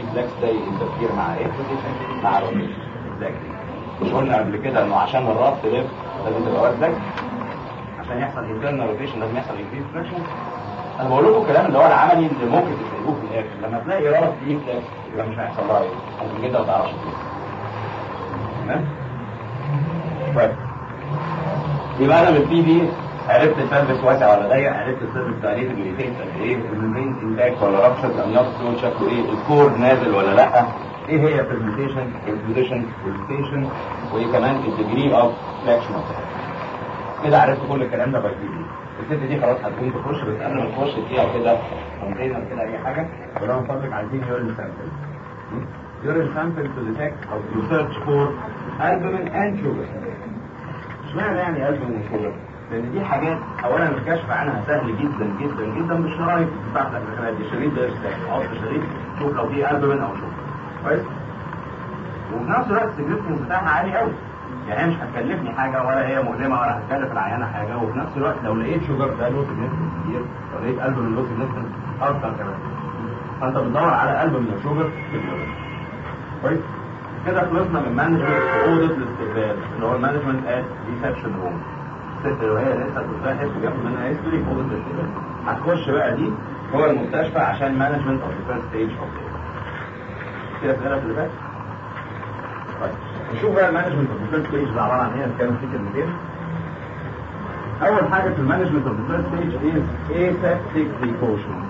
الريفلكس ده ينتفير مع ايه؟ مع الروتيشن اكزاكتلي مش قلنا قبل كده انه عشان الربط لف لازم تبقى واخد عشان يحصل انترنال روتيشن لازم يحصل انكريز فراكشن انا بقول لكم الكلام اللي هو العملي اللي ممكن تلاقوه في الاخر لما تلاقي ربط فيه فلاكس يبقى مش هيحصل لها ايه؟ ممكن جدا ما تعرفش فيه تمام؟ طيب يبقى انا بالبي دي عرفت السيرفس واسع ولا ضيق عرفت السيرفس دايليتد وليتيت قد ايه الممبرين انتاك ولا رابشر النفس فلو شكله ايه الكور نازل ولا لا ايه هي البرزنتيشن البوزيشن والستيشن وايه كمان الديجري اوف فلاكشن كده عرفت كل الكلام ده باي بي دي الست دي خلاص هتكون تخش بس قبل ما تخش فيها كده كونتينر كده اي حاجه ولو من فضلك عايزين يورين سامبل يورين سامبل تو ديتكت او تو سيرش فور البومين اند شوجر اشمعنى يعني البومين وشوجر؟ لان دي حاجات اولا الكشف عنها سهل جدا جدا جدا بالشرايط بتاعت الادخالات دي الشريط ده يفتح حط شريط شوف لو في البومين او شوجر كويس وفي نفس الوقت السيجنفنس بتاعها عالي قوي يعني هي مش هتكلفني حاجه ولا هي مؤلمه ولا هتكلف العيانه حاجه وفي نفس الوقت لو لقيت شوجر ده له سيجنفنس كتير لو لقيت قلب من له سيجنفنس اكتر كمان فانت بتدور على قلب من الشوجر في الجبل كويس كده خلصنا من مانجمنت اوضه الاستقبال اللي هو المانجمنت ات ريسبشن روم الست اللي هي لسه بتبحث وبياخد منها هيستوري في اوضه الاستقبال هتخش بقى دي جوه المستشفى عشان مانجمنت اوف ذا فيرست ستيج اوف في اسئله في اللي فات؟ طيب نشوف بقى المانجمنت اوف ذا فيرست ستيج ده عباره عن ايه نتكلم فيه كلمتين اول حاجه في المانجمنت اوف ذا فيرست ستيج از aseptic precaution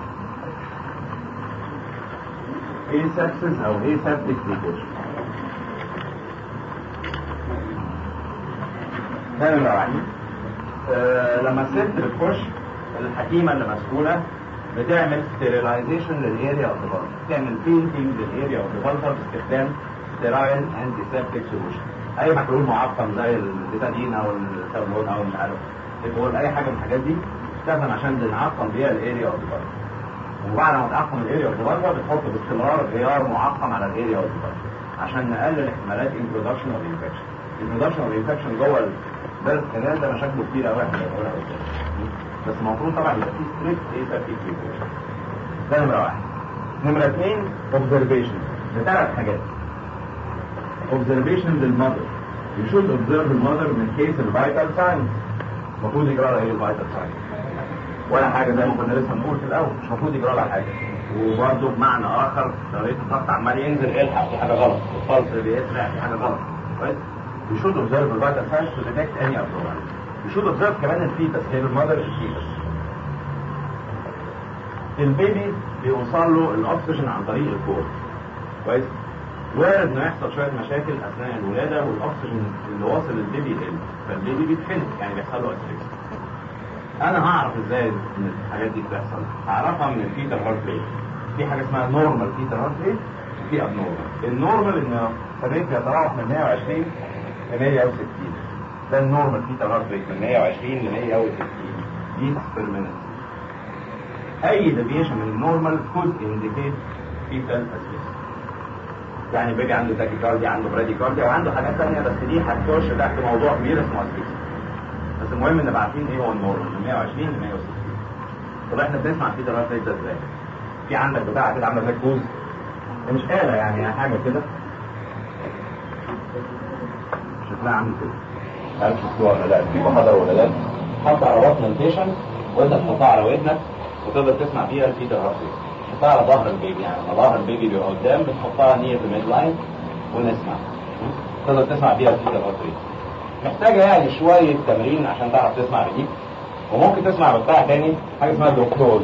asepsis او aseptic precaution ده نمرة واحد آه لما الست بتخش الحكيمة اللي مسؤولة بتعمل ستيرلايزيشن للاريا اوف ذا بتعمل بينتنج للاريا اوف ذا باستخدام ستيرايل انتي سيبتيك سولوشن اي محلول معقم زي البيتادين او السابلون او مش عارف الكحول اي حاجه من الحاجات دي تستخدم عشان نعقم بيها الاريا اوف ذا وبعد ما تعقم الاريا اوف ذا بتحط باستمرار غيار معقم على الاريا اوف ذا عشان نقلل احتمالات انترودكشن اوف انفكشن الانترودكشن اوف انفكشن جوه البلد كمان ده مشاكله كتير قوي احنا بنقولها بس المفروض طبعا يبقى فيه ستريكت ايه سيفتي بريكوشن ده نمره واحد نمره اثنين اوبزرفيشن بثلاث حاجات اوبزرفيشن للمذر You should observe the mother من case الفيتال ساينز المفروض يجرى لها ايه الفيتال ساينز ولا حاجه زي ما كنا لسه بنقول في الاول مش المفروض يجرى لها حاجه وبرضه بمعنى اخر لو لقيت الضغط عمال ينزل الحق في حاجه غلط الفلس بيسرع في حاجه غلط كويس You should observe the vital signs to detect any abnormality. You should observe كمان الفيتس هي المذر الفيتس. البيبي بيوصل له الاكسجين عن طريق الكور. كويس؟ وارد انه يحصل شويه مشاكل اثناء الولاده والاكسجين اللي واصل للبيبي يقل فالبيبي بيتخنق يعني بيحصل له اسفكس. انا هعرف ازاي ان الحاجات دي بتحصل؟ هعرفها من الفيتال هارت ريت. في حاجه اسمها نورمال فيتال هارت ريت وفي ابنورمال. النورمال ان الريت بيتراوح من 120 ل 160 ده النورمال فيتال هارت ريت من 120 ل 160 بيتس بير مينت اي ديفيشن من النورمال كود انديكيت فيتال اسيس يعني بيجي عنده تاكيكارديا عنده براديكارديا وعنده حاجات ثانيه بس دي هتخش تحت موضوع كبير اسمه اسيس بس المهم نبقى عارفين ايه هو النورمال من 120 ل 160 طب احنا بنسمع الفيتال هارت ريت ده ازاي؟ في عندك بتاعه كده عامله زي كوز مش آلة يعني حاجه كده شكلها عامل كده عارف شفتوها ولا لا في محاضرة ولا لا حط على بطن البيشنت وانت تحطها على ودنك وتقدر تسمع فيها الفيتر هارت ريت تحطها على ظهر البيبي يعني لما ظهر البيبي بيبقى قدام بتحطها نير في الميد لاين ونسمع تقدر تسمع فيها الفيتر هارت ريت محتاجة يعني شوية تمرين عشان تعرف تسمع بدي وممكن تسمع بتاع تاني حاجة اسمها دوكتور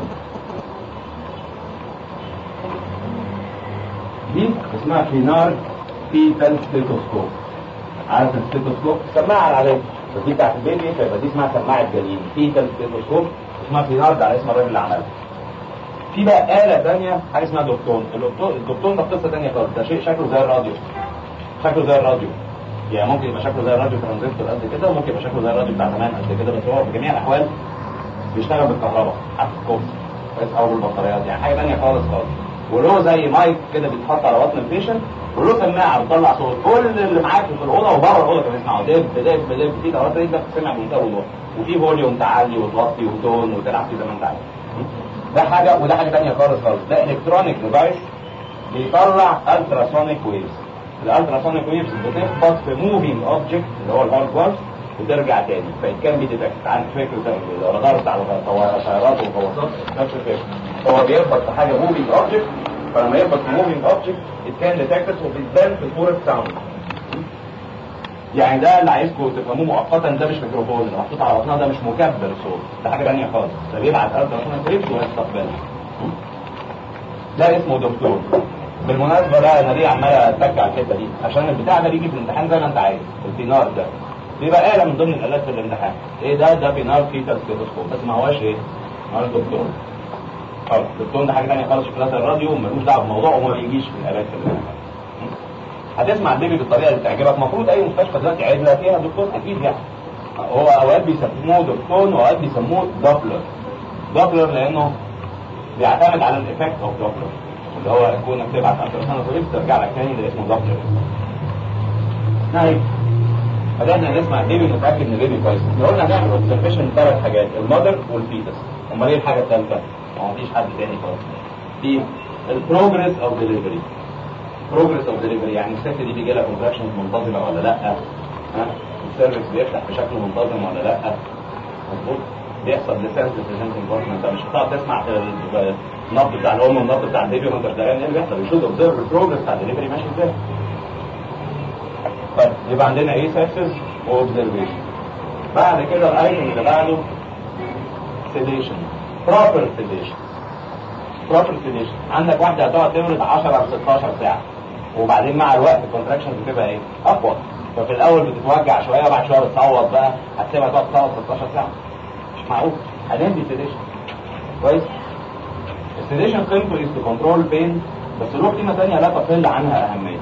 دي اسمها فينار فيتال ستيتوسكوب عارف الستيتوسكوب سماعه العاديه بس دي بتاعت البيبي فيبقى دي اسمها سماعه جنين فيتال ستيتوسكوب اسمها فينارد على اسم الراجل اللي عملها في بقى آلة ثانية حاجة اسمها دوكتون الدكتون الدكتون ده قصة ثانية خالص ده شيء شكله زي الراديو شكله زي الراديو يعني ممكن يبقى شكله زي الراديو ترانزستور قد كده وممكن يبقى شكله زي الراديو بتاع زمان قد كده بس هو في جميع الأحوال بيشتغل بالكهرباء حتى الكوبس كويس أو بالبطاريات يعني حاجة ثانية خالص خالص وله زي مايك كده بيتحط على بطن البيشنت وله سماعه بتطلع صوت كل اللي معاك في الاوضه وبره الاوضه كمان يسمعوا دب دب دب في دورات ريت بتسمع بمنتهى الوضوح وفي فوليوم تعلي وتوطي وتون وتلعب فيه زي ما انت عايز ده حاجه وده حاجه ثانيه خالص خالص ده الكترونيك ديفايس بيطلع التراسونيك ويفز الالتراسونيك ويفز بتخبط في موفينج اوبجكت اللي هو الهارد وارز وترجع تاني فإن كان بي ديتكت عن فكرة الرادار بتاع الطيارات والغواصات نفس الفكرة هو بيخبط في حاجة موفينج اوبجكت فلما يخبط في موفينج اوبجكت it can detect it وبيبان في صورة ساوند يعني ده اللي عايزكم تفهموه مؤقتا ده مش ميكروفون اللي محطوط على بطنها ده مش مكبر صوت ده حاجه ثانيه خالص ده بيبعت التراسونيك ويفز ويستقبلها ده اسمه دكتور بالمناسبه بقى انا ليه عمال اتك على الحته دي عشان البتاع ده بيجي في الامتحان زي ما انت عايز البينار ده بيبقى آلة من ضمن الآلات في الامتحان ايه ده ده بينار فيتال ستيتوسكوب بس ما هواش ايه ما هوش دكتور خلاص الدكتور ده حاجه ثانيه خالص في كلاس الراديو وملوش دعوه بالموضوع وما بيجيش في الآلات في الامتحان هتسمع البيبي بالطريقه اللي تعجبك المفروض اي مستشفى دلوقتي عدله فيها دكتور اكيد يعني هو اوقات بيسموه دكتور واوقات بيسموه دوبلر دوبلر لانه بيعتمد على الايفكت اوف دوبلر اللي هو كونك تبعت التراسونيك ويفز ترجع لك تاني اللي اسمه دوبلر طيب بدأنا نسمع البيبي نتأكد ان البيبي كويس احنا قلنا هنعمل اوبزرفيشن ثلاث حاجات المذر والفيتس امال ايه الحاجه الثالثه؟ ما فيش حد تاني خالص دي البروجرس اوف ديليفري بروجرس اوف ديليفري يعني الست دي بيجي لها كونتراكشنز منتظمه ولا لا ها السيرفكس بيفتح بشكل منتظم ولا لا مظبوط بيحصل ديسنس بريزنتنج بارتنر انت مش هتقعد تسمع النبض بتاع الام والنبض بتاع البيبي وانت دريان ايه اللي بيحصل يشوف اوبزرف البروجرس بتاع الدليفري ماشي ازاي طيب يبقى عندنا ايه سكسس واوبزرفيشن بعد كده الايتم اللي بعده سيديشن بروبر سيديشن بروبر سيديشن عندك واحده هتقعد تولد 10 ل 16 ساعه وبعدين مع الوقت الكونتراكشن بتبقى ايه اقوى ففي الاول بتتوجع شويه وبعد شويه بتصوت بقى هتسيبها تقعد تصوت 16 ساعه مش معقول هندي سيديشن كويس السيديشن قيمته از تو كنترول بين بس له قيمه ثانيه لا تقل عنها اهميه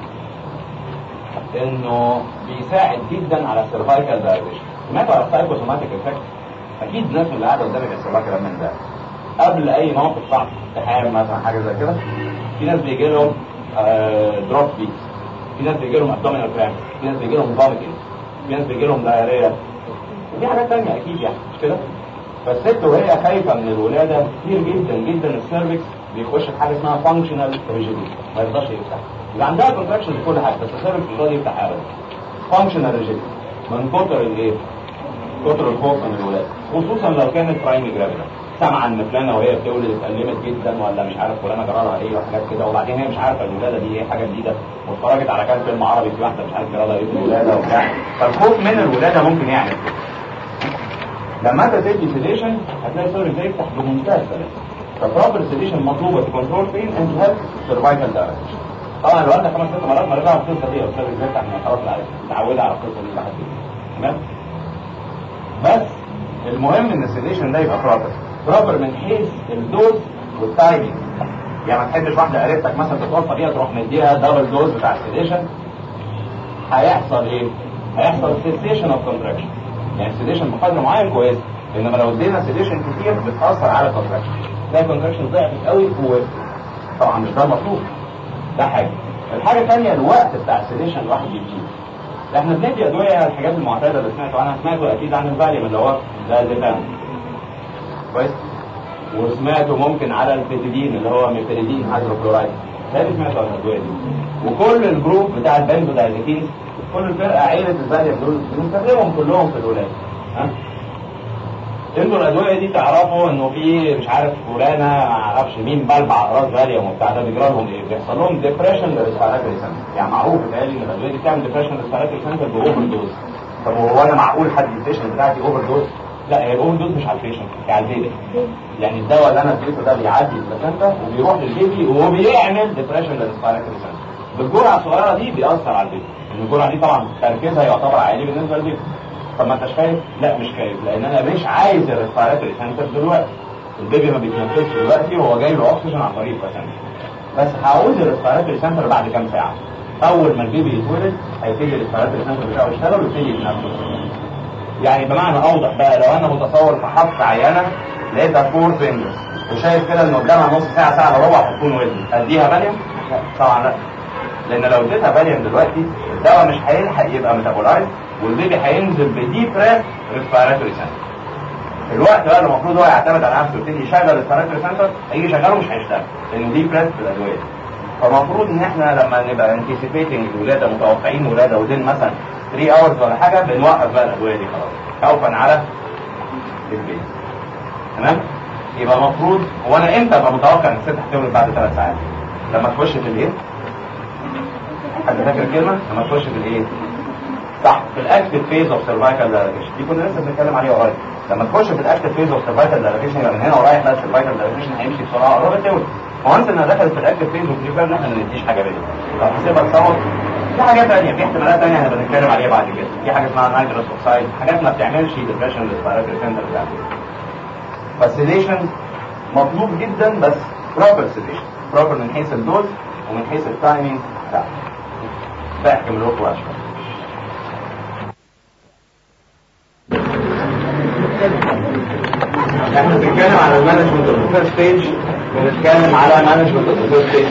انه بيساعد جدا على السيرفايكال دايليشن سمعتوا على السايكوسوماتيك افكت اكيد الناس اللي قاعده قدامك السيرفايكال من ده قبل اي موقف صعب امتحان مثلا حاجه زي كده في ناس بيجي لهم دروب بيتس في ناس بيجي لهم ابدومينال كرامب في ناس بيجي لهم فوميتنج في ناس بيجي لهم دايريا وفي حاجات ثانيه اكيد يعني مش كده فالست وهي خايفه من الولاده كتير جدا جدا السيرفكس بيخش في حاجه اسمها فانكشنال ريجيديتي ما يرضاش يفتح يبقى عندها كونتراكشن في كل حاجه بس السيرفكس مش راضي يفتح ابدا فانكشنال ريجيديتي من كتر الايه؟ كتر الخوف من الولاده خصوصا لو كانت برايمي جرافيدا سامعه ان فلانه وهي بتولد اتألمت جدا ولا مش عارف فلانه جرالها ايه وحاجات كده وبعدين هي مش عارفه الولاده دي ايه حاجه جديده واتفرجت على كام فيلم عربي في واحده مش عارف جرالها ايه الولاده وبتاع فالخوف من الولاده ممكن يعمل كده لما انت تدي سيديشن هتلاقي الصدر ازاي يفتح بمنتهى السلاسه فبروبر سيديشن مطلوبه في كنترول بين اند هيلث سرفايفل دايركشن طبعا لو انت خمس ست مرات مريت على القصه دي الصدر ازاي يفتح من خلاص متعوده على القصه دي لحد تمام بس المهم ان السيديشن ده يبقى بروبر بروبر من حيث الدوز والتايمينج يعني ما تحبش واحده قريبتك مثلا تتوصى بيها تروح مديها دبل دوز بتاع السيديشن هيحصل ايه؟ هيحصل سيسيشن اوف كونتراكشن يعني السيديشن بقدر معين كويس انما لو ادينا سيديشن كتير بتاثر على الكونتراكشن تلاقي الكونتراكشن ضعفت قوي طبعا مش ده المطلوب ده حاجه الحاجه الثانيه الوقت بتاع السيديشن الواحد بيجيب احنا بندي ادويه الحاجات المعتاده اللي سمعتوا عنها سمعتوا اكيد عن الفاليوم اللي هو الازيبام كويس وسمعتوا ممكن على البيتيدين اللي هو ميثيليدين هيدروكلورايد هذه سمعتوا عن الادويه دي وكل الجروب بتاع البنزودايزيبين كل الفرقه عيله الفاليوم دول بنستخدمهم كلهم في الولاده ها انتوا الادويه دي تعرفوا انه في مش عارف فلانه ما اعرفش مين بلبع راس فاليوم وبتاع ده بيجرى لهم ايه؟ بيحصل لهم ديبريشن للريسبيراتوري سنتر يعني معروف بتهيألي ان الادويه دي بتعمل ديبريشن للريسبيراتوري سنتر باوفر دوز طب هو انا معقول حد البيشنت بتاعتي اوفر دوز؟ لا هي الاوفر دوز مش على البيشنت هي على البيبي يعني الدواء اللي انا اديته ده بيعدي البلاسنتا وبيروح للبيبي وبيعمل ديبريشن للريسبيراتوري سنتر بالجرعه الصغيره دي بيأثر على البيبي لان الجرعه دي طبعا تركيزها يعتبر عالي بالنسبه للبيبي طب ما انتش خايف؟ لا مش خايف لان انا مش عايز الريسبيراتوري سنتر دلوقتي البيبي ما بيتنفسش دلوقتي وهو جاي له اكسجين عن طريق البلاسنتا بس هعوز الريسبيراتوري سنتر بعد كام ساعه اول ما البيبي يتولد هيبتدي الريسبيراتوري سنتر بتاعه يشتغل ويبتدي يتنفس يعني بمعنى اوضح بقى لو انا متصور في حط عينه لقيتها فور فينجرز وشايف كده ان قدامها نص ساعه ساعه الا ربع هتكون ودن اديها فاليوم؟ طبعا لا لان لو اديتها فاليوم دلوقتي الدواء مش هيلحق يبقى ميتابولايز والبيبي هينزل بديب بريس ريسبيراتوري سنتر الوقت بقى اللي المفروض هو يعتمد على نفسه يبتدي يشغل الريسبيراتوري سنتر هيجي يشغله مش هيشتغل لانه ديب بريس في الادويه فالمفروض ان احنا لما نبقى انتيسيبيتنج الولاده متوقعين ولاده ودين مثلا 3 اورز ولا حاجه بنوقف بقى الادويه دي خلاص خوفا على البيت تمام يبقى المفروض هو انا امتى ابقى متوقع ان الست هتولد بعد ثلاث ساعات لما تخش في الايه حد فاكر الكلمه لما تخش في الايه صح في الاكتف فيز اوف سيرفايكال دايلاتيشن دي كنا لسه بنتكلم عليها قريب لما تخش في الاكتف فيز اوف سيرفايكال دايلاتيشن يبقى من هنا ورايح بقى السيرفايكال دايلاتيشن هيمشي بسرعه قربت تولد وانس انها دخلت في الاكتف فيز وبريفير ان احنا ما نديش حاجه بيها طب هسيبها تصور في حاجات ثانيه في احتمالات ثانيه هنبقى نتكلم عليها بعد كده في حاجه اسمها نيتروس اوكسايد حاجات ما بتعملش ديبريشن للسبيراتوري سنتر بتاعتك فالسيديشن مطلوب جدا بس بروبر سيديشن بروبر من حيث الدوز ومن حيث التايمينج بتاعه بحكي من الوقت واشهر احنا بنتكلم على المانجمنت اوف فيرست ستيج بنتكلم على مانجمنت اوف فيرست ستيج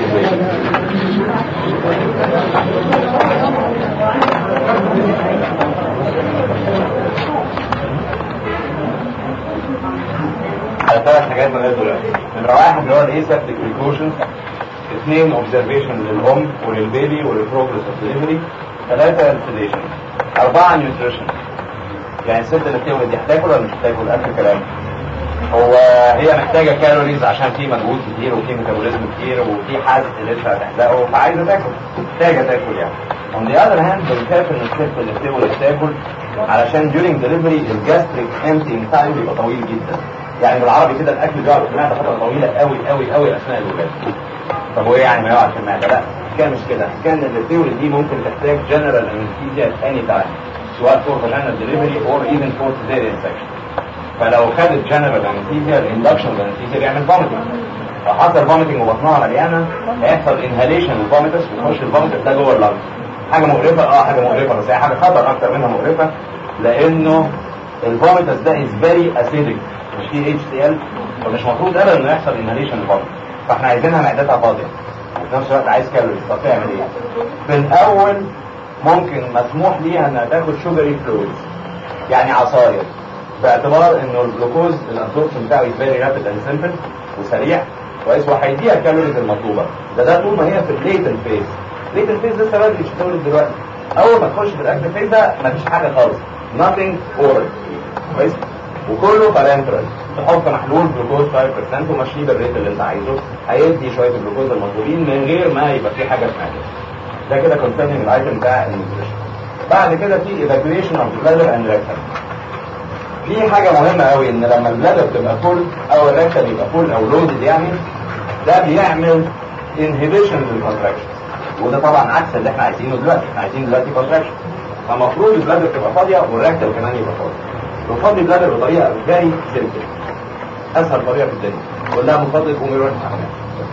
على ثلاث حاجات من دلوقتي نمرة واحد اللي هو الايسبتيك بريكوشنز اثنين اوبزرفيشن للام وللبيبي وللبروجرس اوف ديليفري ثلاثة انسليشن أربعة نيوتريشن يعني الست اللي بتولد دي هتاكل ولا مش هتاكل آخر كلام هو هي محتاجة كالوريز عشان في مجهود كتير وفي ميتابوليزم كتير وفي حاجة لسه هتحرقه فعايزة تاكل محتاجة تاكل يعني on the other hand بنخاف ان الست اللي بتولد تاكل علشان during delivery الجاستريك emptying time بيبقى طويل جدا يعني بالعربي كده الاكل بيقعد في المعده فتره طويله قوي قوي قوي اثناء الولاده طب هو يعني ما يقعد في المعده لا كان مش كده كان اللي بتولد دي ممكن تحتاج جنرال انستيزيا اني تايم سواء فور فاجينال ديليفري اور ايفن فور سيزيريان سكشن فلو خدت جنرال انستيزيا الاندكشن انستيزيا بيعمل فوميتنج فحصل فوميتنج وبطنها مليانه هيحصل انهاليشن للفوميتس ويخش الفوميتس ده جوه اللنج حاجه مقرفه اه حاجه مقرفه بس هي حاجه خطر اكتر منها مقرفه لانه الفوميتس ده از فيري اسيدك مش فيه اتش سي ال فمش المفروض ابدا انه يحصل انهاليشن للفوميتس فاحنا عايزينها معدتها فاضيه وفي نفس الوقت عايز كالوريز طب تعمل ايه؟ في الاول ممكن مسموح ليها انها تاخد شوجري فلويدز يعني عصاير باعتبار انه الجلوكوز الابسوربشن بتاعه فيري رابيد اند سمبل وسريع كويس وهيديها الكالوريز المطلوبه ده ده طول ما هي في الليتن فيز الليتن فيز لسه بدري مش هتولد دلوقتي اول ما تخش في الاكتف فيز ده مفيش حاجه خالص nothing oral كويس وكله بارنترال تحط محلول جلوكوز 5% ومشيه بالريت اللي انت عايزه هيدي شويه الجلوكوز المطلوبين من غير ما يبقى في حاجه اسمها ده كده كونسيرنينج الايتم بتاع النيوتريشن بعد كده في ايفاكويشن اوف بلادر اند ريكتم في حاجه مهمه قوي ان لما البلادر بتبقى فول او الريكتم يبقى فول او لودد يعني ده بيعمل انهبيشن للكونتراكشن وده طبعا عكس اللي احنا عايزينه دلوقتي احنا عايزين دلوقتي كونتراكشن فالمفروض البلادر تبقى فاضيه والريكتم كمان يبقى فاضي وفضي بلادر بطريقه فيري سيمبل اسهل طريقه في الدنيا قول لها من فضلك قومي روحي الحمام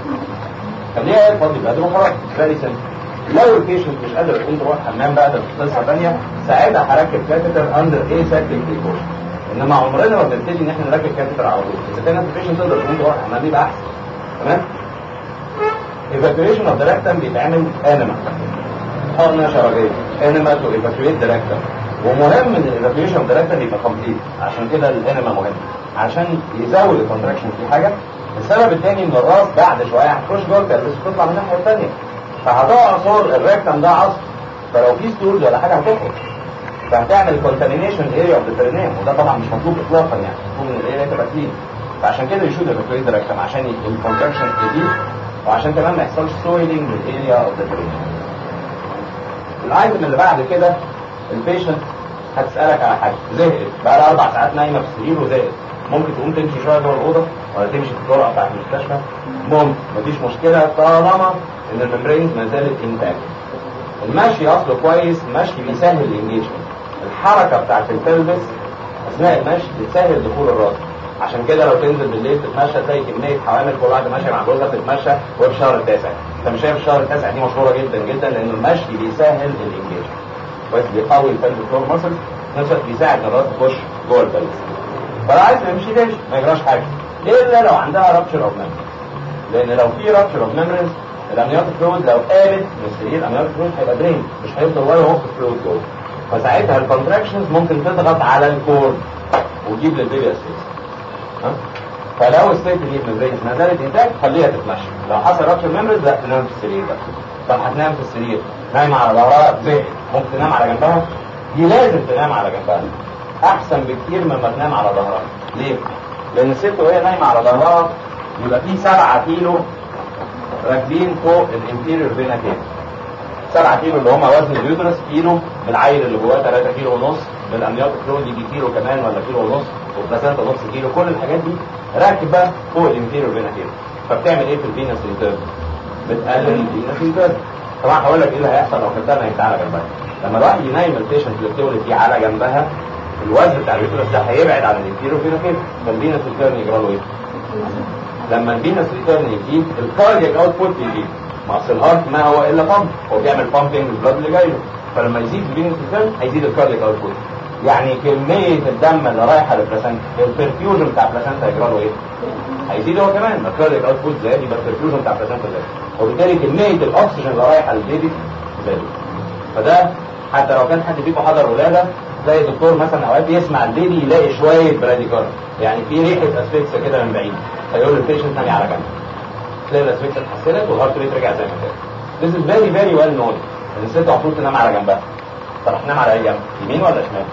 خليها تفضي بلادر وخلاص فيري سيمبل لو البيشنت مش قادر تقوم تروح الحمام بقى ده قصه ثانيه ساعتها هركب كاتيتر اندر اي ساكتنج بريكوشن انما عمرنا ما بنبتدي ان احنا نركب كاتيتر على طول اذا كانت البيشنت تقدر تقوم تروح الحمام يبقى احسن تمام evacuation of the rectum بيتعمل انما حقنه شرجيه انما تو evacuate the rectum ومهم ان الايفاكيويشن اوف ذا ريكتم يبقى كومبليت عشان كده الانما مهم عشان يزود الكونتراكشن في حاجه السبب الثاني ان الراس بعد شويه هتخش جوه الكلبس تطلع من الناحيه الثانيه فهتعصر الريكتم ده عصر فلو في ستولز ولا حاجه هتخرج فهتعمل كونتامينيشن اريا اوف ذا بيرينيوم وده طبعا مش مطلوب اطلاقا يعني المفروض ان الاريا تبقى كلين فعشان كده يشوف ايفاكيويت ذا ريكتم عشان الكونتراكشن تزيد وعشان كمان ما يحصلش سويلنج للاريا اوف ذا بيرينيوم الايتم اللي بعد كده البيشنت هتسألك على حاجة زهقت بقى لها أربع ساعات نايمة في السرير وزهقت ممكن تقوم تمشي شوية جوه الأوضة ولا تمشي في الطرقة بتاعت المستشفى ممكن مفيش مشكلة طالما إن الممبرينز ما زالت انتاج المشي أصله كويس مشي بيسهل الانجيجمنت الحركة بتاعت البلبس أثناء المشي بتسهل دخول الراس عشان كده لو تنزل بالليل تتمشى تلاقي كمية حوامل كل واحدة ماشية مع جوزها بتتمشى وهي في الشهر التاسع انت مش شايف الشهر التاسع دي مشهورة جدا جدا لأن المشي بيسهل الانجيجمنت كويس بيقوي البلد فلور ماسل في نفس الوقت بيساعد الراس تخش جوه البلد فلو عايز تمشي تمشي ما يجراش حاجه الا لو عندها رابتشر اوف ميموري لان لو في رابتشر اوف ميموريز الامنيوتيك فلويد لو قامت من السرير الامنيوتيك فلويد هيبقى درين مش هيفضل ولا هو فلويد جوه فساعتها الكونتراكشنز ممكن تضغط على الكورد وتجيب للبيبي اسيس ها فلو الست دي الممبرين ما زالت انتاج خليها تتمشى لو حصل رابشر ميمبرز لا تنام في السرير بقى طب هتنام في السرير نايمه على ظهرها زي ممكن تنام على جنبها دي لازم تنام على جنبها احسن بكتير مما تنام على ظهرها ليه؟ لان الست وهي نايمه على ظهرها يبقى في 7 كيلو راكبين فوق الانتيريور فينا كده 7 كيلو اللي هم وزن اليوترس كيلو بالعيل اللي جواه 3 كيلو ونص بالامنيات فلويد يجي كيلو كمان ولا كيلو ونص والبلاسنتا نص كيلو كل الحاجات دي راكبه فوق الانتيريور فينا كده فبتعمل ايه في الفينس انترن بتقلل الفينس انترن طبعا هقول لك ايه اللي هيحصل لو خدتها نايمه على جنبها لما الواحد ينام البيشنت اللي بتولد دي على جنبها الوزن بتاع اليوترس ده هيبعد عن الانتيريور فينا كده فالفينس انترن يجرى له ايه لما الفينس ريتيرن يزيد الكاردياك اوتبوت يزيد ما اصل الهارت ما هو الا بامب هو بيعمل بامبنج للبلاد اللي جاي له فلما يزيد الفينس ريتيرن هيزيد الكاردياك اوتبوت يعني كمية الدم اللي رايحة للبلاسنتا البرفيوجن بتاع البلاسنتا هيجرى له ايه؟ هيزيد هو كمان الكاردياك اوتبوت زاد يبقى البرفيوجن بتاع البلاسنتا زاد وبالتالي كمية الاكسجين اللي رايحة للبيبي زادت فده حتى لو كان حد فيكم حضر ولاده زي الدكتور مثلا اوقات يسمع البيبي يلاقي شويه براديكارد يعني في ريحه اسفكسه كده من بعيد فيقول للبيشنت ثاني على جنب تلاقي الاسفكسه اتحسنت والهارت ريت رجع زي ما كان This is very very well known ان الست المفروض تنام على جنبها طب هتنام على اي جنب؟ يمين ولا شمال؟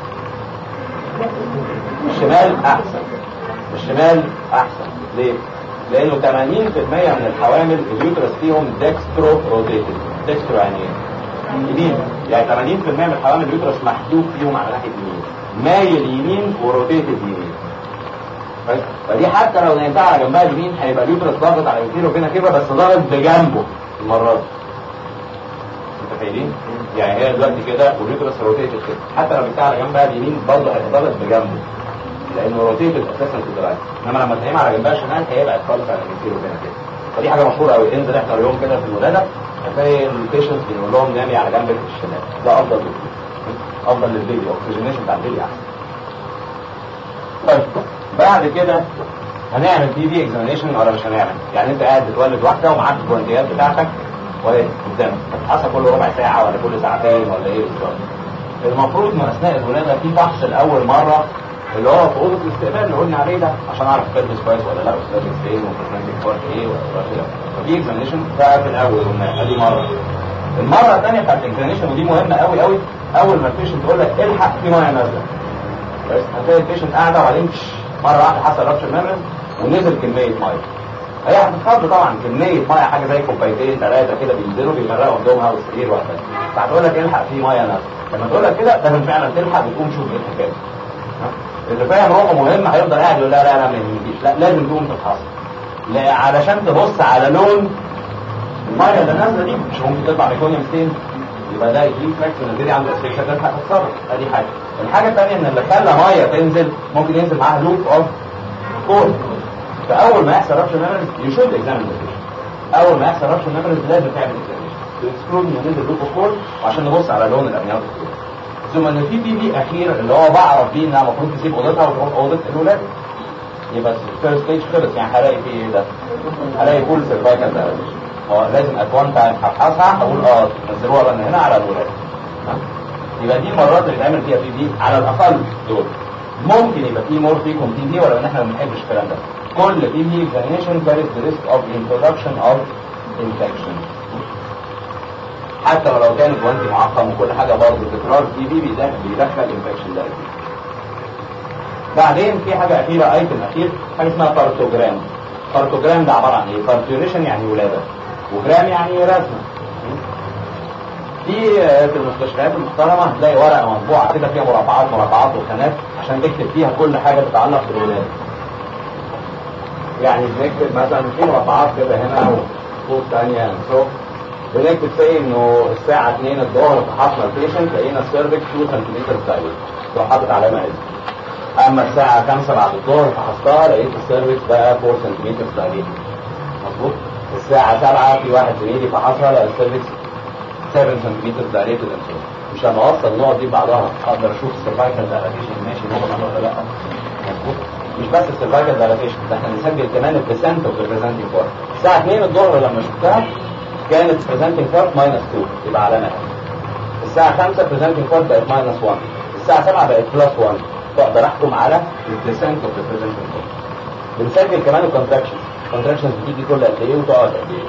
الشمال احسن الشمال احسن ليه؟ لانه 80% من الحوامل اليوترس فيهم ديكسترو روتيتد ديكسترو يعني ايه؟ يمين يعني 80% من الحوامل اليوترس محدود فيهم على ناحيه اليمين مايل يمين وروتيتد يمين بس فدي حتى لو نيمتها على جنبها اليمين هيبقى اليوترس ضاغط على الانتيرو فينا كده بس ضاغط بجنبه المره دي متخيلين؟ يعني هي دلوقتي كده واليوترس روتيتد كده حتى لو جبتها على جنبها اليمين برضه هيتضغط بجنبه لانه روتيتد اساسا في الدراعات انما لما تنام على جنبها الشمال هيبعد خالص عن الانتيرو فينا كده فدي حاجه مشهوره قوي انزل احضر يوم كده في الولاده هتلاقي البيشنت بنقول لهم نامي على جنبك في الشمال ده افضل بكتير افضل للبيبي الاكسجينيشن بتاع البيبي احسن طيب بعد كده هنعمل بي بي اكزامينيشن ولا مش هنعمل يعني انت قاعد بتولد واحده ومعاك الجوانتيات بتاعتك وهي قدامك هتحصل كل ربع ساعه ولا كل ساعتين ولا ايه بالظبط المفروض من اثناء الولاده في فحص لاول مره اللي هو في اوضه الاستقبال اللي قلنا عليه ده عشان اعرف تلبس كويس ولا لا واستلبس فين وبرسنتج بارت ايه ولا كده فدي اكزامينيشن بقى في الاول قلنا ادي مره المره الثانيه بتاعت الاكزامينيشن ودي مهمه قوي قوي اول ما البيشنت تقول لك الحق في ميه نازله بس هتلاقي البيشنت قاعده وبعدين مره واحده حصل رابشر ميموري ونزل كميه ميه هي هتتخض طبعا كميه ميه حاجه زي كوبايتين ثلاثه كده بينزلوا بيغرقوا قدامها والسرير وهكذا فهتقول لك الحق في ميه نازله لما تقول لك كده لازم فعلا تلحق وتقوم تشوف ايه الحكايه اللي فاهم روحه مهم هيفضل قاعد يقول لا لا لا ما يهمنيش لا لازم تقوم تتحصل لا علشان تبص على لون الميه اللي نازله دي مش ممكن تطلع ميكونيوم ستين يبقى ده يجيب فاكس ونبتدي عند السيكشن تلحق تتصرف ادي حاجه الحاجه الثانيه ان اللي خلى ميه تنزل ممكن ينزل معاها لوب اوف كول فاول ما يحصل رابشن ميموريز يشد اكزامن اول ما يحصل رابشن ميموريز لازم تعمل اكزامينشن تكسكلود انه نزل لوب اوف كول وعشان نبص على لون الامنيات ثم ان في بي بي اخير اللي هو بعرف بيه انها المفروض تسيب اوضتها وتروح اوضه الولاد يبقى الفيرست ستيج خلص يعني هلاقي فيه ايه ده؟ هلاقي فول سيرفايكال دايليشن هو لازم ات وان تايم هفحصها هقول اه نزلوها بقى من هنا على الولاد يبقى دي المرات اللي اتعمل فيها بي بي على الاقل دول ممكن يبقى في مور فيكم بي بي ولو ان احنا ما بنحبش الكلام ده كل بي بي اكزامينشن كاريز ذا ريسك اوف انترودكشن اوف انفكشن حتى ولو كان جوانتي معقم وكل حاجه برضه تكرار بي بي بيدخل بيدخل انفكشن ده بعدين في حاجه اخيره ايتم اخير حاجه اسمها بارتوجرام بارتوجرام ده عباره عن ايه؟ بارتيوريشن يعني ولاده وجرام يعني رسمه في في المستشفيات المحترمه هتلاقي ورقه مطبوعه كده فيها مربعات مربعات وخانات عشان تكتب فيها كل حاجه تتعلق بالولاده يعني بنكتب مثلا في مربعات كده هنا وخطوط ثانيه سو بنكتب زي انه الساعه 2 الظهر فحصنا البيشنت لقينا السيرفكس 2 سنتيمتر دايليت تروح حاطط علامه اسم اما الساعه 5 بعد الظهر فحصتها لقيت السيرفكس بقى 4 سنتيمتر دايليت مظبوط الساعه 7 في واحد زميلي فحصها لقى السيرفكس 7 سنتيمتر دايليت مش لما اوصل النقط دي ببعضها اقدر اشوف السيرفايكال دايليشن ماشي نقطه ولا لا مظبوط مش بس السيرفايكال دايليشن ده احنا بنسجل كمان البرسنت اوف البريزنتنج بارت الساعه 2 الظهر لما شفتها كانت presenting part minus 2 يبقى علامة الساعة 5 presenting part بقت minus 1 الساعة 7 بقت plus 1 فاقدر احكم على البرسنت اوف the presenting part بنسجل كمان الكونتراكشن الكونتراكشن بتيجي كل قد ايه وتقعد قد ايه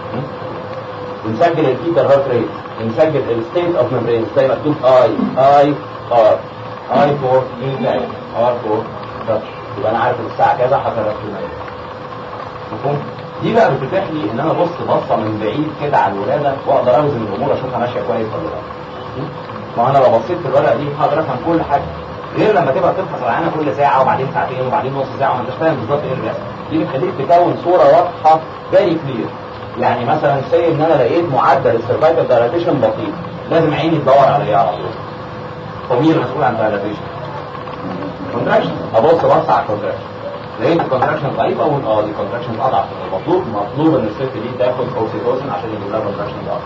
بنسجل الفيتر هارت ريت بنسجل الستيت اوف ميمبرين زي ما مكتوب اي اي ار اي فور انفاكت ار فور رابش يبقى انا عارف ان الساعه كذا حصل رابش مفهوم دي بقى بتتيح لي ان انا ابص بصه من بعيد كده على الولاده واقدر اوزن الامور اشوفها ماشيه كويس ولا لا ما انا لو بصيت في الورقه دي هقدر افهم كل حاجه غير لما تبقى تفحص العينه كل ساعه وبعدين ساعتين وبعدين نص ساعه وما انتش فاهم بالظبط ايه اللي بيحصل دي بتخليك تكون صوره واضحه فيري كلير يعني مثلا سي ان انا لقيت معدل السرفايفل دايلاتيشن بطيء لازم عيني تدور عليه على طول ضمير مسؤول عن دايلاتيشن كونتراكشن ابص بص على الكونتراكشن لقيت الكونتراكشن ضعيفه اقول اه دي كونتراكشن اضعف المطلوب مطلوب ان الست دي تاخد اوكسيتوسن عشان يجيب لها كونتراكشن ضعف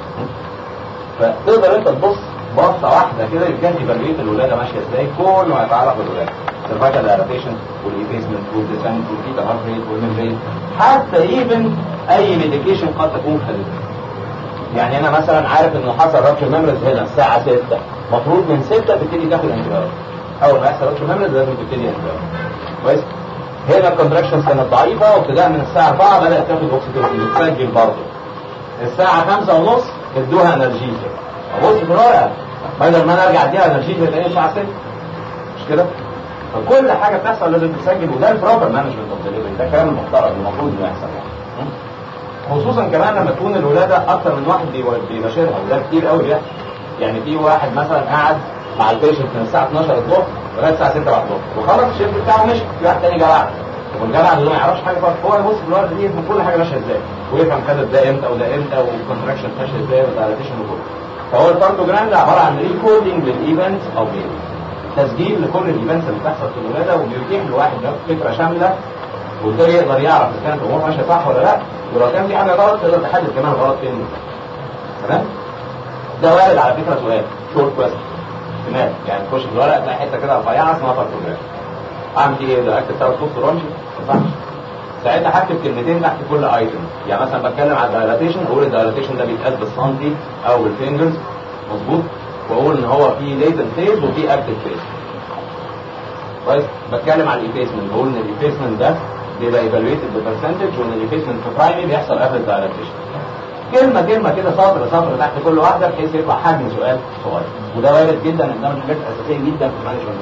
فتقدر انت تبص بصه واحده كده يمكن ايفالويت الولاده ماشيه ازاي كل ما يتعلق بالولاده الفايتال ادابتيشن والايفيسمنت والديسنت والفيتا هارت ريت والممبرين حتى ايفن اي ميديكيشن قد تكون خدتها يعني انا مثلا عارف انه حصل رابشر ميموريز هنا الساعه 6 المفروض من 6 تبتدي تاخد انتباه اول ما يحصل رابشر ميموريز لازم تبتدي انتباه كويس هنا الكونتراكشنز كانت ضعيفه وابتداء من الساعه 4 بدات تاخد اوكسيتوسين تسجل برضه الساعه 5 ونص ادوها انرجيزيا ابص في الورقه بدل ما انا ارجع اديها انرجيزيا تاني الساعه 6 مش كده؟ فكل حاجه بتحصل لازم تسجل وده البروبر مانجمنت اوف ديليفري ده كلام المحترم المفروض انه يحصل يعني خصوصا كمان لما تكون الولاده اكتر من واحد بيباشرها وده كتير قوي بيحصل يعني في واحد مثلا قاعد مع البيشنت من الساعه 12 الظهر لغايه الساعه 6 بعد الظهر وخلص الشيفت بتاعه مشي في واحد تاني جه بعده والجامعة اللي ما يعرفش حاجه خالص هو يبص في الورقه دي يفهم كل حاجه ماشيه ازاي ويفهم خدت ده امتى وده امتى والكونتراكشن ماشيه ازاي والدايلاتيشن وكله فهو الكارديوجرام ده عباره عن ريكوردنج للايفنتس او غيره تسجيل لكل الايفنتس اللي بتحصل في الولاده وبيتيح لواحد ده فكره شامله وبالتالي يقدر يعرف اذا كانت الامور ماشيه صح ولا لا ولو كان في حاجه غلط تقدر تحدد كمان غلط فين تمام ده وارد على فكره سؤال شورت كويستشن احتمال يعني تخش في الورق تلاقي حته كده رفيعه اسمها بارتوجراف اعمل ايه ده اكتب ثلاث خطوط رمزي ما ينفعش ساعتها هكتب كلمتين تحت كل ايتم يعني مثلا بتكلم على الدايلاتيشن اقول الدايلاتيشن ده بيتقاس بالسنتي او بالفينجرز مظبوط واقول ان هو في ليتنت فيز وفي اكتف فيز كويس بتكلم على الايفيسمنت بقول ان الايفيسمنت ده بيبقى ايفالويتد ببرسنتج وان الايفيسمنت في برايمري بيحصل قبل الدايلاتيشن كلمه كلمه كده سطر سطر تحت كل واحده بحيث يطلع حجم سؤال صغير وده وارد جدا ان ده من الحاجات الاساسيه جدا في المانجمنت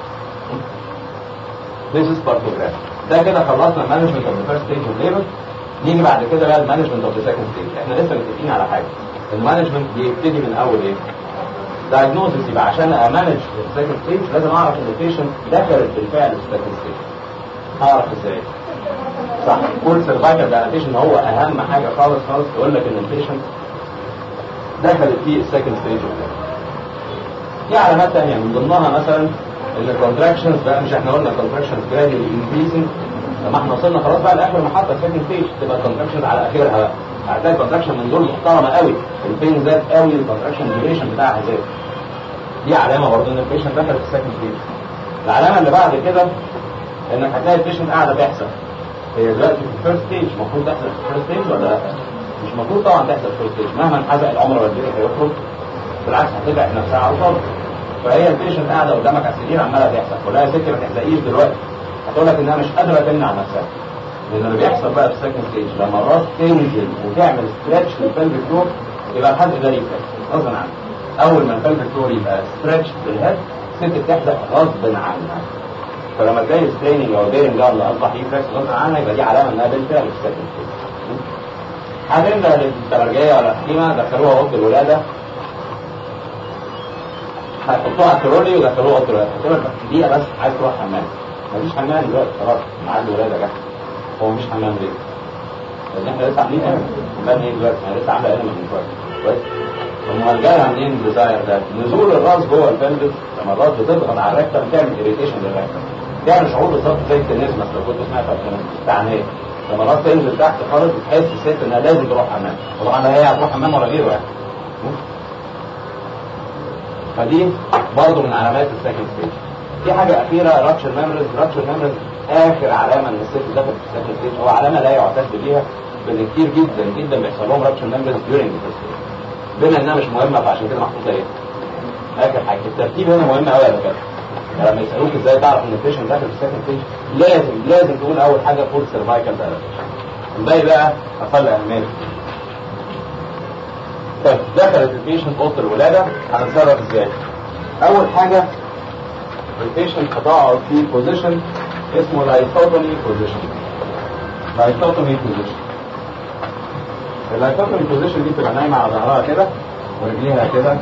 This is cartography ده كده خلصنا المانجمنت اوف ذا فيرست ستيج اوف ليبر نيجي بعد كده بقى المانجمنت اوف ذا سكند ستيج احنا لسه متفقين على حاجه المانجمنت بيبتدي من اول ايه؟ دايجنوزس يبقى عشان امانج السكند ستيج لازم اعرف ان البيشنت دخلت بالفعل في السكند ستيج اعرف ازاي؟ صح كل سرفايفل دايلاتيشن هو اهم حاجه خالص خالص تقول لك ان البيشنت دخلت في السكند ستيج اوف ليبر في علامات ثانيه من ضمنها مثلا ان الكونتراكشنز بقى مش احنا قلنا الكونتراكشنز جراديولي انكريزنج لما احنا وصلنا خلاص بقى لاخر محطه سكند ستيج تبقى الكونتراكشنز على اخرها بقى هتلاقي الكونتراكشن من دول محترمه قوي البين زاد قوي الكونتراكشن ديوريشن بتاعها زاد دي علامه برضه ان البيشنت دخل في السكند ستيج العلامه اللي بعد كده انك هتلاقي البيشنت قاعده تحصل هي دلوقتي في الفيرست ستيج المفروض تحصل في الفيرست ستيج ولا لا؟ مش المفروض طبعا تحصل في الفيرست ستيج مهما انحزق العمر والدنيا هيخرج بالعكس هتبعد نفسها على الفاضي فهي البيشنت قاعده قدامك على السرير عماله تحصل ولا يا ستي ما تحزقيش دلوقتي هتقول لك انها مش قادره تمنع نفسها لان اللي بيحصل بقى في السكند ستيج لما الراس تنزل وتعمل ستريتش للبلفيك فلور يبقى الحد ده ريفلكس غصب عنك اول ما البلفيك فلور يبقى ستريتش بالهيد الست بتحزق غصب عنها فلما تلاقي ستريننج او بيرنج جارد اصبح ريفلكس غصب عنها يبقى دي علامه انها بالفعل في السكند ستيج هتنده للترجيه ولا الحكيمه دخلوها اوضه الولاده هتحطوها على الترولي ودخلوها اوضه الولاده قلت لك دقيقه بس عايز تروح حمام مفيش حمام دلوقتي خلاص ميعاد الولاده جه هو مفيش حمام ليه؟ لان احنا لسه عاملين ايه؟ حمام ايه دلوقتي؟ احنا لسه عامله من شويه كويس؟ هم جاي عاملين الديزاير ده نزول الراس جوه البلفس لما الراس بتضغط على الركبه بتعمل اريتيشن للركبه تعمل شعور بالظبط زي التنسمس لو كنت سمعت بتاع ايه؟ لما الراس تنزل تحت خالص بتحس الست انها لازم تروح حمام طبعا لا هي هتروح حمام ولا غيره يعني فدي برضه من علامات السكند ستيج في حاجة أخيرة رابشر ميموريز رابشر ميموريز آخر علامة إن الست دخلت في السكند ستيج هو علامة لا يعتد بيها بإن كتير جدا جدا بيحصل لهم رابشر ميموريز ديورنج ستيج بما إنها مش مهمة فعشان كده محطوطة إيه؟ آخر حاجة الترتيب هنا مهم أوي يا دكاترة يعني لما يسالوك ازاي تعرف ان البيشنت داخل في السكند ستيج لازم لازم تقول اول حاجه فول سيرفايكال دايلاتيشن الباقي بقى اقل اهميه طيب دخلت البيشنت اوضه الولاده هنتصرف ازاي؟ اول حاجه البيشنت هتقعد في بوزيشن اسمه لايكوتومي بوزيشن لايكوتومي بوزيشن اللايكوتومي بوزيشن دي بتبقى نايمه على ظهرها كده ورجليها كده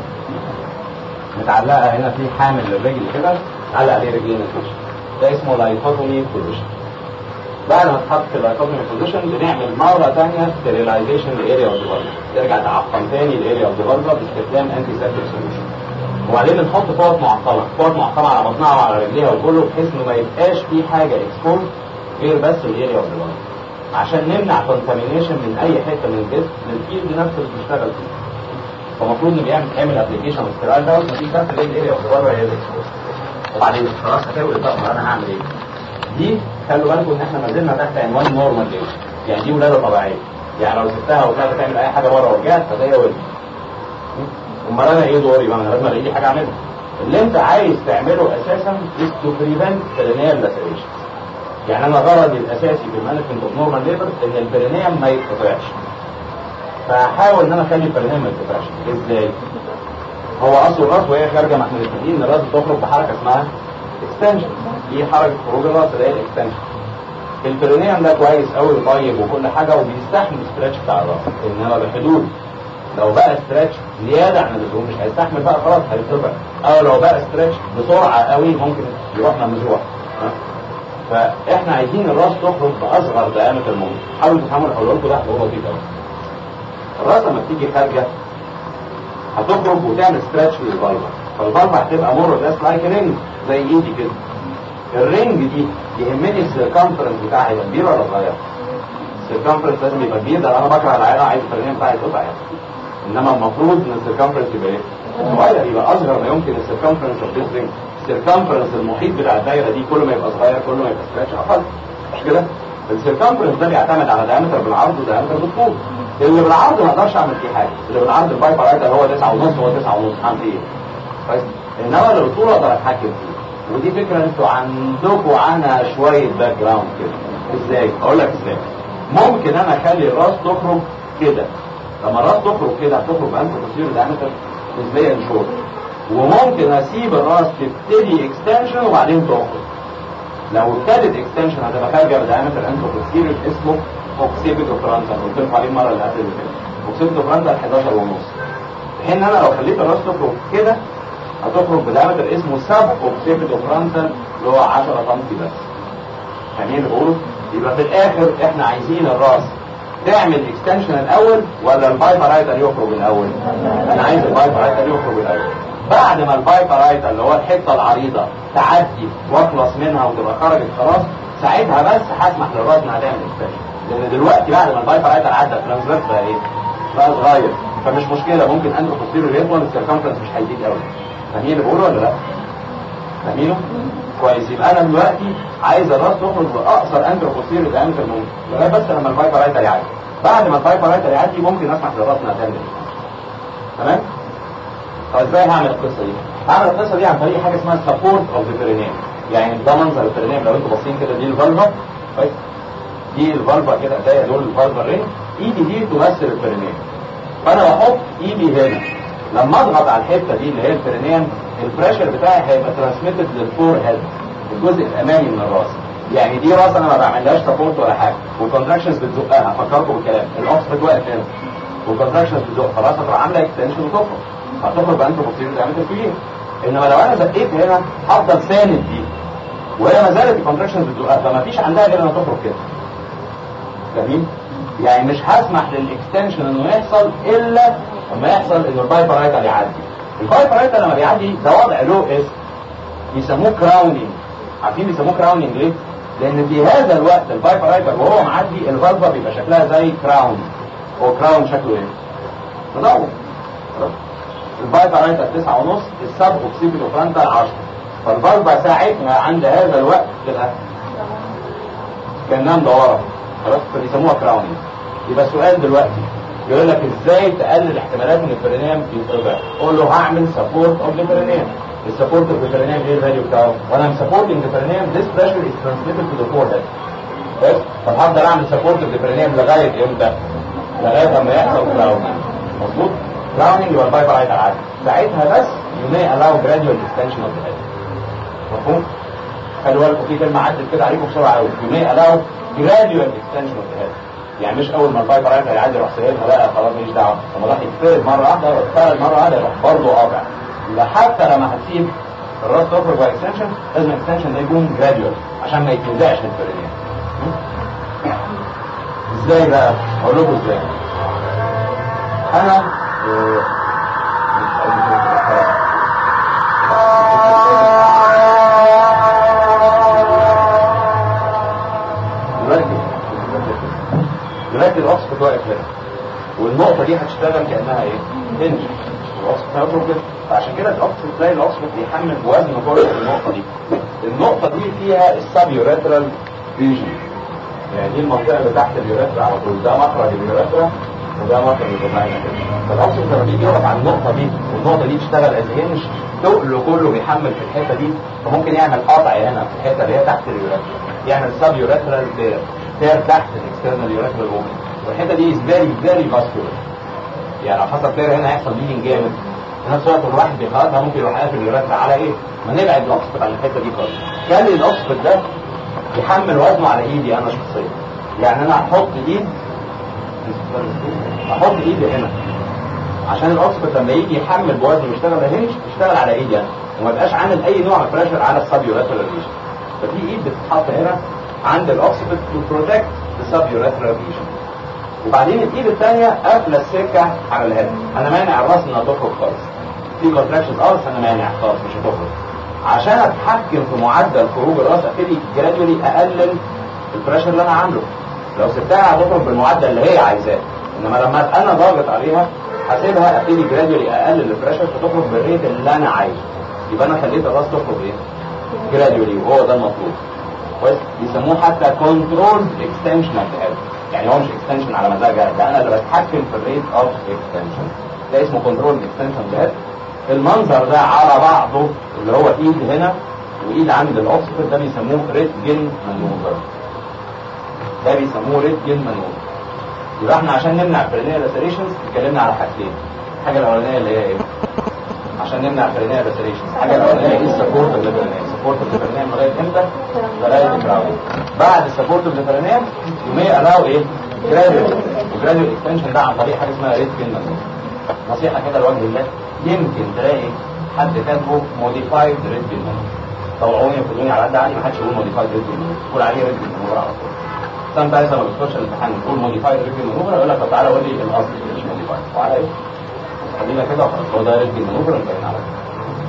متعلقه هنا في حامل للرجل كده تعلق عليه رجلين الكوش ده اسمه لايكوتومي بوزيشن بعد ما تحط في اللايكوتومي بوزيشن بنعمل مره ثانيه ستيريلايزيشن لاريا اوف ذا ترجع تعقم ثاني الاريا اوف ذا باستخدام انتي سيبتيك سوليوشن وبعدين بنحط فوط معقمه فوط معقمه على بطنها وعلى رجليها وكله بحيث انه ما يبقاش في حاجه اكسبوز غير بس الاريا اوف ذا عشان نمنع كونتامينيشن من اي حته من الجسم للفيلد نفسه اللي بنشتغل فيه فالمفروض ان بيعمل تعمل ابلكيشن ستيرايل ده ومفيش بس غير الاريا اوف ذا هي الاكسبوز وبعدين خلاص هتولد بقى ما انا هعمل ايه؟ دي خلوا بالكم ان احنا ما زلنا تحت عنوان نورمال ليه يعني دي ولاده طبيعيه يعني لو سبتها وطلعت تعمل اي حاجه بره ورجعت فده ولد امال انا ايه دوري بقى انا لازم الاقي لي حاجه اعملها اللي انت عايز تعمله اساسا is to prevent perennial laceration يعني انا غرضي الاساسي في المانجمنت اوف نورمال ليبر ان البرينيوم ما يتقطعش فهحاول ان انا اخلي البرينيوم ما يتقطعش ازاي؟ هو اصل الراس وهي خارجه ما احنا متفقين ان الراس بتخرج بحركه اسمها اكستنشن دي حركه خروج الراس اللي هي الاكستنشن البرينيوم ده كويس قوي طيب وكل حاجه وبيستحمل الستريتش بتاع الراس انما بحدود لو بقى ستريتش زياده عن اللزوم مش هيستحمل بقى خلاص هيتقطع او لو بقى ستريتش بسرعه قوي ممكن يروح ممزوع فاحنا عايزين الراس تخرج باصغر دائمه ممكن حاولوا تفهموا الحلول لكم ده هو لطيف قوي الراس لما بتيجي خارجه هتخرج وتعمل ستريتش للفالفا فالفالفا هتبقى مور لاس لايك رينج زي ايدي كده الرينج دي يهمني السيركمفرنس بتاعها يبقى كبير ولا صغير؟ السيركمفرنس لازم يبقى كبير ده انا بكره العيال عايز الفرنين بتاعي يتقطع يعني انما المفروض ان السيركمفرنس يبقى ايه؟ صغير يبقى اصغر ما يمكن السيركمفرنس اوف ذيس رينج السيركمفرنس المحيط بتاع الدايره دي كل ما يبقى صغير كل ما يبقى ستريتش اقل مش كده؟ السيركمفرنس ده بيعتمد على دايمتر بالعرض ودايمتر بالطول اللي بالعرض ما اقدرش اعمل فيه حاجه اللي بالعرض البايبر رايت هو 9 ونص هو 9 ونص هعمل فيه ايه؟ كويس انما اللي بالطول اقدر اتحكم فيه ودي فكره انتوا عندكم عنها شويه باك جراوند كده ازاي؟ اقول لك ازاي ممكن انا اخلي الراس تخرج كده لما الراس تخرج كده هتخرج بانت تصير دايمتر نسبيا شورت وممكن اسيب الراس تبتدي اكستنشن وبعدين تخرج لو ابتدت اكستنشن هتبقى خارجه بدايمتر انتو بوستيريور اسمه اوكسيبيتو فرانتا قلت لكم عليه المره اللي قبل اللي فاتت اوكسيبيتو فرانتا 11 ونص في حين ان انا لو خليت الراس تخرج كده هتخرج بدايمتر اسمه سب اوكسيبيتو فرانتا اللي هو 10 سم بس فاهمين اللي بقوله؟ يبقى في الاخر احنا عايزين الراس تعمل اكستنشن الاول ولا البايبرايتر يخرج الاول؟ انا عايز البايبرايتر يخرج الاول بعد ما البايبرايتر اللي هو الحته العريضه تعدي واخلص منها وتبقى خرجت خلاص ساعتها بس هسمح للراس انها تعمل اكستنشن لان دلوقتي بعد ما البايبرايتر عدى الترانسفيرس بقى ايه؟ بقى صغير فمش مشكله ممكن اندرو بوستيريور يطول السيركمفرنس مش هيزيد قوي فاهمين اللي بقوله ولا لا؟ فاهمينه؟ كويس يبقى انا دلوقتي عايز الراس تخرج باقصر اندرو بوستيريور دايمتر ممكن لغايه بس لما البايبرايتر يعدي بعد ما البايبرايتر يعدي ممكن اسمح للراس انها تعمل تمام؟ طب ازاي هعمل القصه دي؟ هعمل القصه دي عن طريق حاجه اسمها سبورت اوف ذا بيرينيم يعني ده منظر البيرينيم لو انتوا باصين كده دي الفالفا كويس دي الفالفا كده ده دول الفالفا رينج ايدي دي تمثل البيرينيم فانا بحط ايدي هنا لما اضغط على الحته دي اللي هي البيرينيم البريشر بتاعي هيبقى ترانسميتد للفور هيد الجزء الامامي من الراس يعني دي راس انا ما بعملهاش سبورت ولا حاجه والكونتراكشنز بتزقها فكركم بالكلام الاوكس بتوقف هنا والكونتراكشنز بتزق خلاص هتروح عامله اكستنشن وتخرج هتخرج بقى انت بتصير دايمتر كبير انما لو انا زقيت هنا هفضل ساند دي وهي ما زالت الكونتراكشنز بتزقها فما فيش عندها غير انها تخرج كده جميل يعني مش هسمح للاكستنشن انه يحصل الا لما يحصل انه البايبرايتر يعدي البايبرايتر لما بيعدي ده وضع له اسم بيسموه كراونينج عارفين بيسموه كراونينج ليه؟ لان في هذا الوقت البايبرايتر وهو معدي الفالفا بيبقى شكلها زي كراون هو كراون شكله ايه؟ مدور البايبرايتر 9 ونص السب اوكسيبيتو فرانتا 10 فالفالفا ساعتها عند هذا الوقت تبقى كانها مدوره خلاص فبيسموها كراونينج يبقى السؤال دلوقتي يقول لك ازاي تقلل احتمالات ان البرينيم يتقطع قول له هعمل سبورت اوف البرينيم السبورت اوف البرينيوم ايه الفاليو بتاعه وانا ام سبورتنج البرينيوم this pressure is transmitted to the forehead بس طب هفضل اعمل سبورت اوف البرينيوم لغايه امتى؟ لغايه اما يحصل كراونينج مظبوط؟ كراونينج هو الباي بارايت العادي ساعتها بس you may allow gradual extension of the head مفهوم؟ خلي بالكم في كلمه عدت كده عليكم بسرعه قوي you may allow gradual extension of the head يعني مش اول ما الباي بارايت هيعدي يروح سايبها بقى خلاص ماليش دعوه لما راح يتفرد مره واحده ويتفرد مره واحده يروح برضه قاطع يبقى حتى لما هتسيب الراس تخرج باي اكستنشن لازم الاكستنشن ده يكون جراديوال عشان ما يتنزعش من الفرينيه ازاي بقى؟ اقول لكم ازاي انا آه، مش عايز أقول كده. دلوقتي دلوقتي الاوكسفورد واقف هنا والنقطه دي هتشتغل كانها ايه؟ هنج الاوكسفورد هيخرج كده فعشان كده الاوكسفورد تلاقي الاوكسفورد بيحمل بوزن كله في النقطه دي النقطه دي فيها السبيوريترال ريجن يعني دي المنطقه اللي تحت اليوريثرا على طول ده مخرج اليوريثرا وده مخرج الفاجينا كده فالاوكسفورد لما بيجي يقف على النقطه دي والنقطه دي تشتغل از هنج تقله كله بيحمل في الحته دي فممكن يعمل قطع هنا في الحته اللي هي تحت اليوريثرا يعمل سب يوريثرال تير تير تحت الاكسترنال يوريثرال وومن والحته دي از فيري فيري فاسكولار يعني لو حصل تير هنا هيحصل بيلينج جامد في نفس الوقت الواحد بيخلطها ممكن يروح قافل اليوريثرا على ايه؟ ما نبعد الاوكسفورد عن الحته دي خالص خلي الاوكسفورد ده يحمل وزنه على ايدي انا شخصيا يعني انا هحط ايد احط ايدي هنا عشان الاوكسفورد لما يجي يحمل بوزنه ويشتغل هنش يشتغل على ايدي انا وما يبقاش عامل اي نوع من البريشر على السبيوريترال ريجن ففي ايد بتتحط هنا عند الاوكسفورد تو بروتكت السبيوريترال ريجن وبعدين الايد الثانيه قافله السكه على الهيد انا مانع الراس انها تخرج خالص في كونتراكشنز اه بس انا مانع خالص مش هتخرج عشان اتحكم في معدل خروج الراس ابتدي جرادولي اقلل البريشر اللي انا عامله لو سبتها هتخرج بالمعدل اللي هي عايزاه انما لما أبقى انا ضاغط عليها هسيبها ابتدي جرادولي اقلل البريشر فتخرج بالريت اللي انا عايزه يبقى انا خليت الراس تخرج ايه؟ جرادولي وهو ده المطلوب كويس بيسموه حتى كنترول اكستنشن اوف ذا يعني هو مش اكستنشن على مزاجها ده انا اللي بتحكم في الريت اوف اكستنشن ده اسمه كنترول اكستنشن اوف ذا المنظر ده على بعضه اللي هو ايد هنا وايد عند الاوكسفورد ده بيسموه ريتجن مانوفر ده بيسموه ريتجن مانوفر يبقى احنا عشان نمنع برينيال لاسريشنز اتكلمنا على حاجتين الحاجه الاولانيه اللي هي ايه عشان نمنع برينيال لاسريشنز الحاجه الاولانيه ايه السبورت اوف البرينيال سبورت اوف البرينيال لغايه امتى لغايه الكراود بعد السبورت اوف البرينيال يومي الاو ايه جراديوال وجراديوال اكستنشن ده عن طريق حاجه اسمها ريتجن مانوفر نصيحه كده لوجه الله يمكن تلاقي حد كاتبه موديفايد ريتجن مانوفر طوعوني ياخدوني على قد عقلي ما حدش يقول موديفايد ريتجن مانوفر قول عليه ريتجن مانوفر على طول سام تايمز لما بتخش الامتحان تقول موديفايد ريتجن مانوفر يقول لك طب تعالى قول لي الاصل مش موديفايد وعلى ايه؟ خلينا كده وخلاص هو ده ريتجن مانوفر انتهينا على كده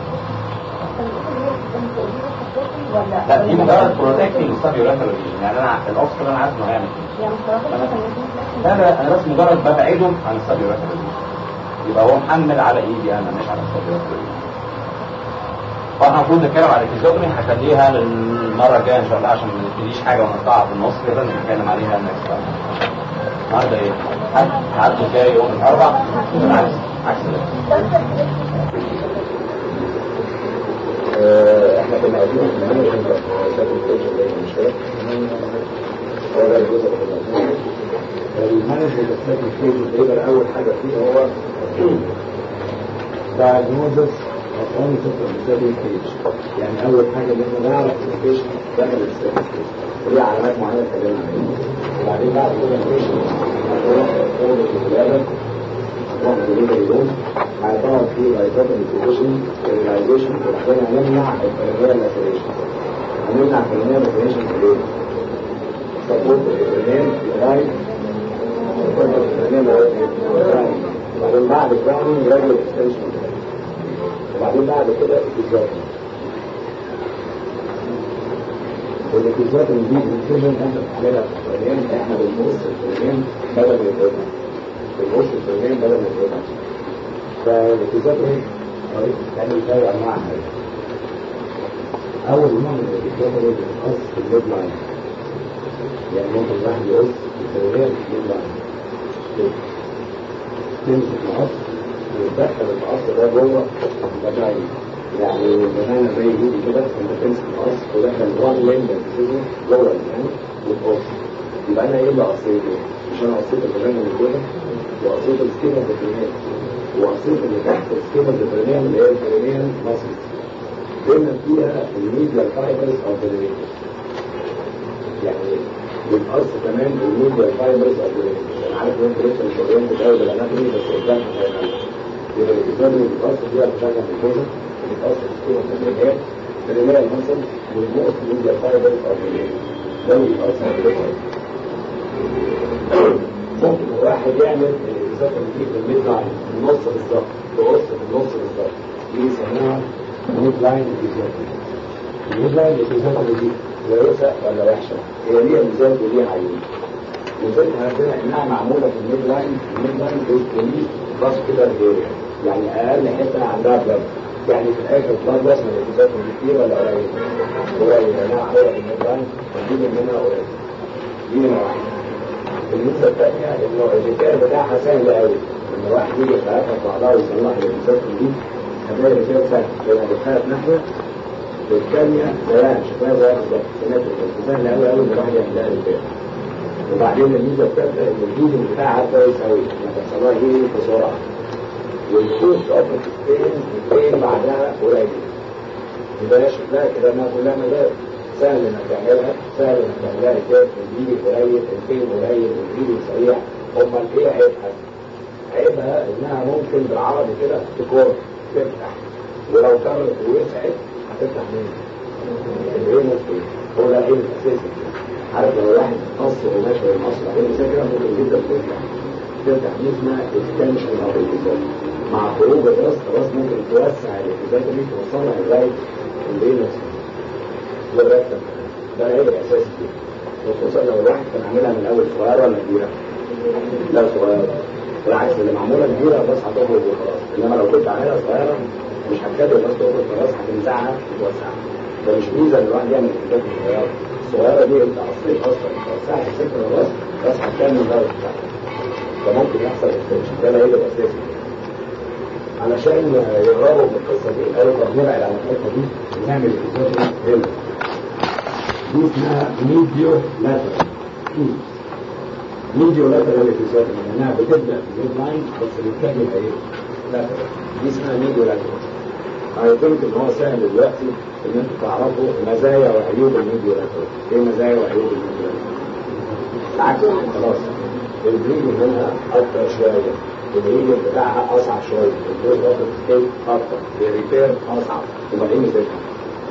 لا دي مجرد بروتكتنج السبيوريتال يعني انا الاوكسفورد انا عارف انه هيعمل كده لا لا انا بس مجرد ببعده عن السبيوريتال يبقى هو محمل على ايدي انا مش على السبيوريتال فاحنا المفروض نتكلم على الفيزيوتومي هخليها للمره الجايه ان شاء الله عشان ما نبتديش حاجه ونقطعها في النص كده نتكلم عليها النكست تايم النهارده ايه؟ هعدوا جاي يوم الاربع بالعكس عكس ده احنا كنا قاعدين في المانجمنت سيرتيفيكيشن زي مش فاكر هو ده الجزء اللي المانجمنت سيرتيفيكيشن يقدر اول حاجه فيه هو diagnosis of onset of certification يعني اول حاجه ان احنا نعرف certification داخل السيرتيفيكيشن وليه علامات معينه اتكلمنا عليها وبعدين بعد كده البيشنت هتروح اوضه الولاده هتروح الدليفري روم هيطلع فيه لايتات الانتيبيشن ستيرلايزيشن وبعدين هنمنع الفرنيال لاسريشن هنمنع الفرنيال لاسريشن في ايه؟ سبورت الفرنيال لغايه سبورت الفرنيال لغايه وبعدين بعد الكراونينج جراديوال اكستنشن وبعدين بعد كده الكيزات والكيزات اللي دي الانفيجن احنا بنعملها في الفرنيال احنا بنبص الفرنيال بدل ما يتقطع بنبص الفرنيال بدل ما يتقطع فالاتزاق ايه؟ طريقة تعمل فيها انواع حاجة. أول نوع من الاتزاق اللي بيتقص في الليد لاين. يعني ممكن الواحد يقص الفريق في الليد لاين. تمسك مقص وتدخل المقص ده جوه الفاجاين يعني بنانا زي ايدي كده انت تمسك القص ودخل وان لين بتسيبه جوه الجنان وتقص يبقى انا ايه اللي قصيته؟ مش انا قصيت البنانا من كده وقصيت السكينة الدفرينية وقصيت اللي تحت السكينة الدفرينية اللي هي الدفرينية مصر قلنا فيها الميديا فايبرز او ديريفيتيف يعني بيتقص كمان الميديا فايبرز او ديريفيتيف انا عارف ان انت لسه مش قريان بتقوي بالاناتومي بس قدام هيبقى يبقى الكتاب اللي بيتقص فيها بتاعها في الكوزة بيتقص في السكينة الدفرينية الدفرينية المصر والنقط الميديا فايبرز او ديريفيتيف ده بيتقص في الكوزة ممكن واحد يعمل الإزازة اللي فيه في الميد لاين في النص بالظبط تقص في النص بالظبط دي بيسموها ميد لاين إزازة الميد لاين الإزازة دي كويسة ولا وحشة؟ هي ليها ميزات وليها عيوب ميزاتها عندنا إنها معمولة في الميد لاين الميد لاين بيستميز بس كده الجيريا يعني أقل حتة عندها بلد يعني في الآخر بلد بس من الإزازة دي كتير ولا قليل؟ قليل لأنها معمولة في الميد لاين فدي منها قليل دي نمرة واحدة الميزه الثانيه انه الريبير بتاعها سهل قوي لما واحد يجي يخلقها في بعضها ويصلح الانسان دي هتلاقي الريبير سهل لما بتخلق ناحيه والثانيه زيها شكلها زي بالظبط سيمتريكال سهل قوي قوي ان الواحد يعمل لها ريبير وبعدين الميزه الثالثه ان الهيدنج بتاعها كويس قوي لما تحصل لها هيدنج بسرعه والكوست اوف الفين الفين بعدها قليل يبقى شكلها كده انها كلها مدارس سهل انك تعملها سهل انك تعملها ريبير الفيديو قليل الفين قليل الفيديو سريع امال ايه عيبها؟ عيبها انها ممكن بالعربي كده تكور تفتح ولو كانت وسعت هتفتح منين؟ ايه ممكن هو ده العيب الاساسي عارف لو واحد قص وماشي بالمصر بعدين كده ممكن جدا تفتح تفتح دي اسمها اكستنشن اوف الالتزام مع خروج الراس خلاص ممكن توسع الالتزام دي توصلها لغايه الليل والركب ده العيب الاساسي فيه وخصوصا لو الواحد كان عاملها من الاول صغيره ولا كبيره؟ لا صغيره بالعكس اللي معموله كبيره بس هتخرج وخلاص انما لو كنت عاملها صغيره مش هتكاد الناس تخرج خلاص هتنزعها وتوسعها ده مش ميزه ان الواحد يعمل حاجات صغيره الصغيره دي انت اصلي اصلا توسعها السكر الراس بس هتكمل بقى وتفتح فممكن يحصل اكستنشن ده العيب الاساسي علشان يهربوا من القصه دي قالوا طب نبعد عن الحته دي ونعمل اكستنشن هنا دي اسمها ميديو لاترال ميديو لاترال اتزاد انها بتبدا في الميد لاين بس بتكمل ايه؟ لاترال دي اسمها ميديو لاترال ايظنك ان هو سهل دلوقتي ان انتوا تعرفوا مزايا وعيوب الميديو لاترال ايه مزايا وعيوب الميديو لاترال؟ العكس خلاص البريد هنا اكتر شويه الريجن بتاعها اصعب شويه الجزء اوف سكيل اكتر الريبير اصعب يبقى ايه ميزتها؟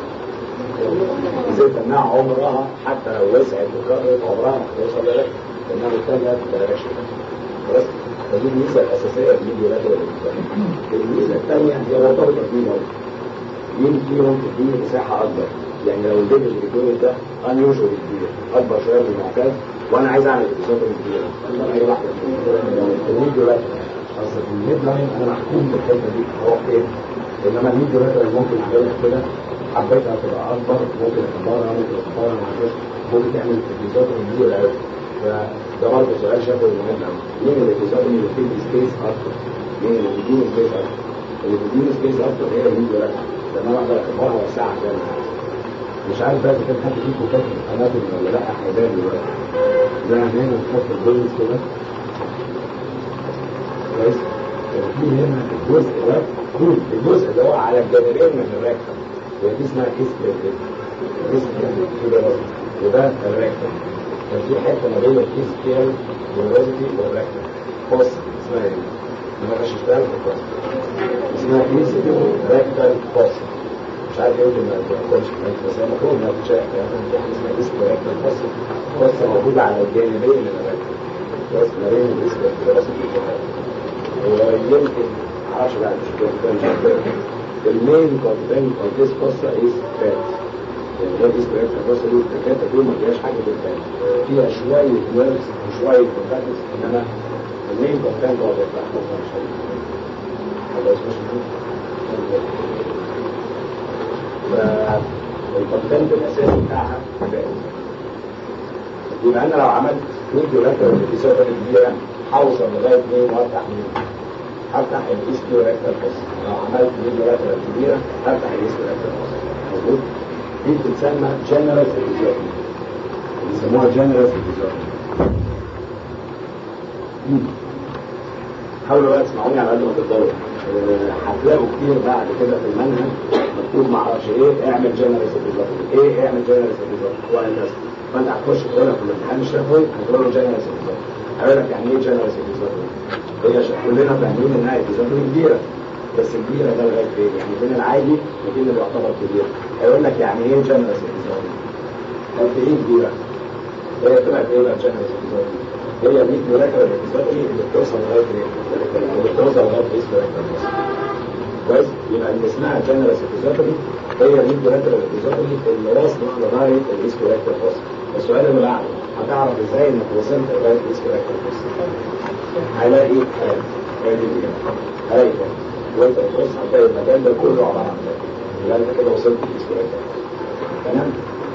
ازاي تمنع عمرها حتى لو وسعت وكررت عمرها ما هتوصل لرجل لانها محتاجه دايركشن خلاص فدي الميزه الاساسيه للفيديو لاترال الميزه الثانيه هي مرتبطه بمين برضه مين فيهم تديني مساحه اكبر يعني لو البيبي اللي بيكون ده ان يوجوال كبير اكبر شويه من المعتاد وانا عايز اعمل اكتشاف كبيره اختار اي واحده الفيديو لاترال اصل في الميد لاين انا محكوم بالحته دي هو فين انما الفيديو لاترال ممكن اعملها كده حبيتها تبقى اكبر ممكن اكبرها ممكن اكبرها مع كده ممكن تعمل اكتشاف كبيره قوي فده برضه سؤال شافه مهم قوي مين الاكتشاف اللي بتدي سبيس اكتر؟ مين اللي بتديني سبيس اكتر؟ اللي بتديني سبيس اكتر هي الفيديو لاترال لان انا اقدر اكبرها واسعها زي ما انا مش عارف بقى اذا كان حد فيكم فاكر الاناتومي ولا لا حبايبي دلوقتي زي هنا نحط البيز كده كويس كان في هنا الجزء ده كل الجزء اللي هو على الجانبين من الركبه ودي اسمها كيس كيس كده وده الركبه كان في حته ما بين الكيس كير والوزني والركبه فوس اسمها ايه؟ انا غششتها لكم فوس اسمها كيس ركبه فوس مش عارف يمكن ما تكونش بس هي المفروض انها تتشاف يعني في حاجه اسمها كيس ركبه فوس فوس موجوده على الجانبين من الركبه بس ما بين الجسم والراس ويمكن معرفش بقى مش كده مش كده المين كونتنت اوف ذيس قصه از فات يعني ده دي سبريت القصه دي التكاتة دي ما فيهاش حاجه في الفات فيها شويه نيرفز وشويه كونتاكتس انما المين كونتنت هو بتاع قصه مش هذا اسمه فالكونتنت الاساسي بتاعها فات يبقى انا لو عملت فيديو لاترال في سبب كبيره هوصل لغايه مين وافتح مين هفتح الايستيو ريكتال فوس لو عملت فيديو ريكتال كبيره هفتح الايستيو ريكتال فوس مظبوط دي بتتسمى جنرال ابيزيوتومي بيسموها جنرال ابيزيوتومي حاولوا بقى تسمعوني على قد ما تقدروا آه، هتلاقوا كتير بعد كده في المنهج مكتوب معرفش ايه اعمل جنرال ابيزيوتومي ايه اعمل جنرال ابيزيوتومي وهكذا فانت هتخش تقولها في الامتحان الشفوي هتقول له جنرال ابيزيوتومي هيقول لك يعني ايه جنرال ابيزيوتومي هي ش- كلنا فاهمين انها ابيزيوتومي كبيره بس كبيره ده لغايه فين يعني بين العادي وبين اللي يعتبر كبير هيقول لك يعني ايه جنرال ابيزيوتومي قد ايه كبيره هي طلعت ايه بقى جنرال ابيزيوتومي هي 100 مراكبه الابيزيوتومي اللي بتوصل لغايه ايه اللي بتوصل لغايه اسم كويس يبقى اللي اسمها جنرال ابيزيوتومي هي 100 مراكبه الابيزيوتومي اللي واصله لغايه الاسم كويس السؤال اللي بعده هتعرف ازاي انك وصلت لغايه الاسم كويس هلاقي ايه؟ هلاقي ايه؟ هلاقي كويس وانت بتبص هتلاقي المكان ده كله عباره عن ده يبقى انت كده وصلت للاسم تمام؟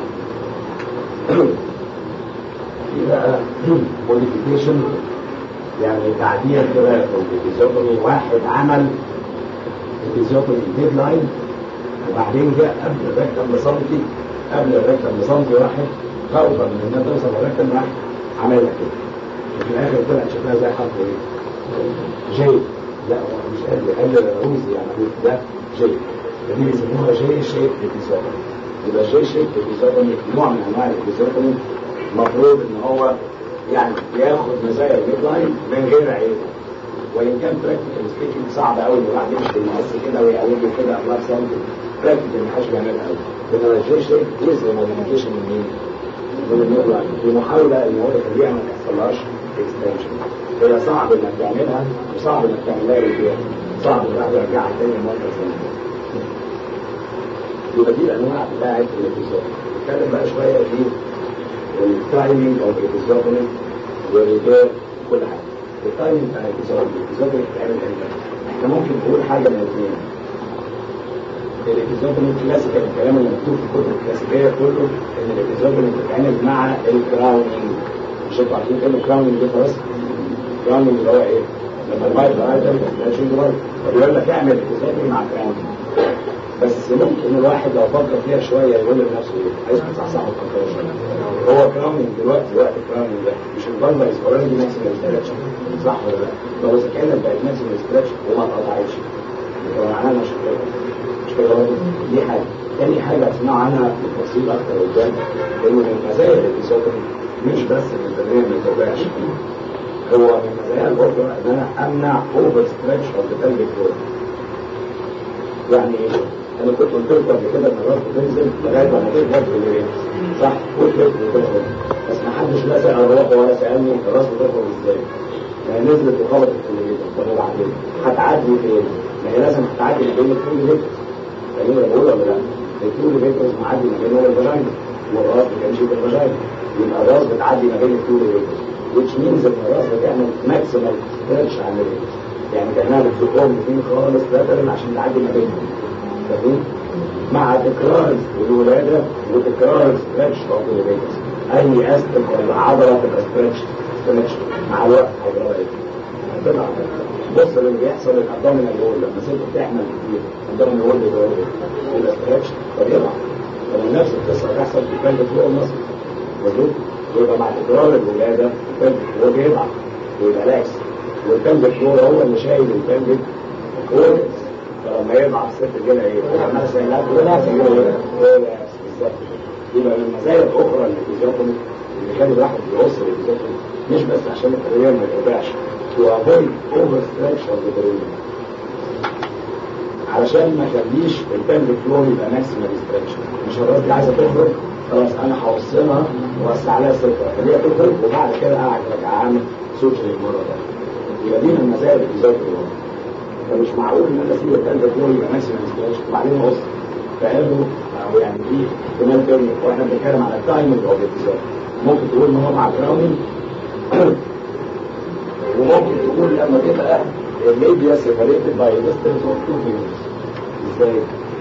في بقى موديفيكيشن يعني تعديل كده في الفيزيوتومي واحد عمل الفيزيوتومي ديدلاين وبعدين جاء قبل الركب بسنتي قبل الركب بسنتي واحد خوفا من انها توصل للركب راح عملها كده وفي الاخر طلعت شكلها زي حرف ايه؟ جي لا هو مش قال قال رمزي يعني ده جي فدي بيسموها جي شيب ابيزوتومي يبقى جي شيب ابيزوتومي نوع من انواع الابيزوتومي المفروض ان هو يعني ياخد مزايا الميدلاين من غير عيب وان كان براكتيكال سبيكينج صعب قوي ان الواحد يمشي بالمقص كده ويقلبه كده الله سنتي براكتيكال ما حدش بيعملها قوي انما الجي شيب جزء موديفيكيشن من مين؟ من الميدلاين في محاوله ان هو يخليها ما تحصلهاش اكستنشن هي صعب انك تعملها وصعب انك تعملها ريبير صعب انك الواحد يرجعها تاني مره ثانيه يبقى دي الانواع بتاعت الابيزود نتكلم بقى شويه في التايمينج او الابيزود والريبير كل حاجه التايمينج بتاع الابيزود الابيزود بتتعمل امتى؟ احنا ممكن نقول حاجه من الاثنين الابيزود الكلاسيكال الكلام اللي مكتوب في الكتب الكلاسيكيه كله ان الابيزود بتتعمل مع الكراونينج مش انتوا عارفين ايه الكراونينج ده خلاص؟ الكراونينج اللي هو ايه؟ لما الوايت رايدر ما يبقاش فبيقول لك اعمل الابيزود مع كراونينج بس ممكن الواحد لو فكر فيها شويه يقول لنفسه ايه؟ عايز تصحصح وتفكر شويه هو كراونينج دلوقتي وقت الكراونينج ده مش البلبه از اوريدي ماكسيمال ستريتش صح ولا لا؟ لو اذا كانت بقت ماكسيمال ستريتش وما اتقطعتش يبقى معناها مش كده مش كده برضه دي حاجه تاني حاجه اسمعوا عنها بالتفصيل اكتر قدام ان من مزايا الابيزوتومي مش بس ان البنيه ما توجعش هو من مزايا برضه ان انا امنع اوفر ستريتش اوف ذا pelvic floor يعني ايه؟ انا كنت قلت لكم قبل كده ان الراس بتنزل لغايه ما تقدر في صح قلت لك بتخرج بس ما حدش لا سال الروح ولا سالني الراس بتخرج ازاي؟ ما هي نزلت وخبطت في الكليتر طب وبعدين هتعدي فين؟ ما هي لازم هتعدي ما بين الكل ليترز فاهمين انا بقول ولا لا؟ الكل ليترز معدي ما بين الفاجينا والراس بتمشي في الفاجينا يبقى الراس بتعدي ما بين الكل ليترز which means ان الراس بتعمل ماكسيمال ستريتش على الليترز يعني كانها بتزقهم الاثنين خالص لاترال عشان تعدي ما بينهم فاهمين؟ مع تكرار الولاده وتكرار ستريتش اوف الليترز اي استك ولا عضله تبقى ستريتش ستريتش مع الوقت هيبقى ايه؟ هتطلع بص اللي بيحصل الابدومينال وول لما ست بتحمل كتير الابدومينال وول بيبقى ايه؟ يبقى ستريتش فبيضعف فمن نفس القصه بتحصل في البلد فوق المصر مظبوط؟ ويبقى مع تكرار الولاده البلد هو بيضعف ويبقى لاكس والبلد فوق هو اللي شايل البلد كورتكس فلما يضعف الست جالها ايه؟ عمال سيلات ولا سيلات بالظبط يبقى من المزايا الاخرى اللي في الفيزيوتومي اللي كان الواحد بيوصل الفيزيوتومي مش بس عشان التغيير ما يتوجعش to avoid overstretch of the balloon علشان ما اخليش البند فلو يبقى ماكسيمال ستريتش مش الراس دي عايزه تخرج خلاص انا هوصلها واوسع لها سكه خليها تخرج وبعد كده اقعد اعمل سوشيال المره ده يبقى دي من مزايا الفيزيوتومي فمش معقول ان انا اسيب البند فلو يبقى ماكسيمال ستريتش وبعدين اوصل فقالوا او يعني في احتمال تاني واحنا بنتكلم على التايمنج اوف الفيزيوتومي ممكن تقول ان هو مع كراونينج وممكن تقول لما تبقى الميديا سيبريتد باي ديستنس اوف تو فينجرز ازاي؟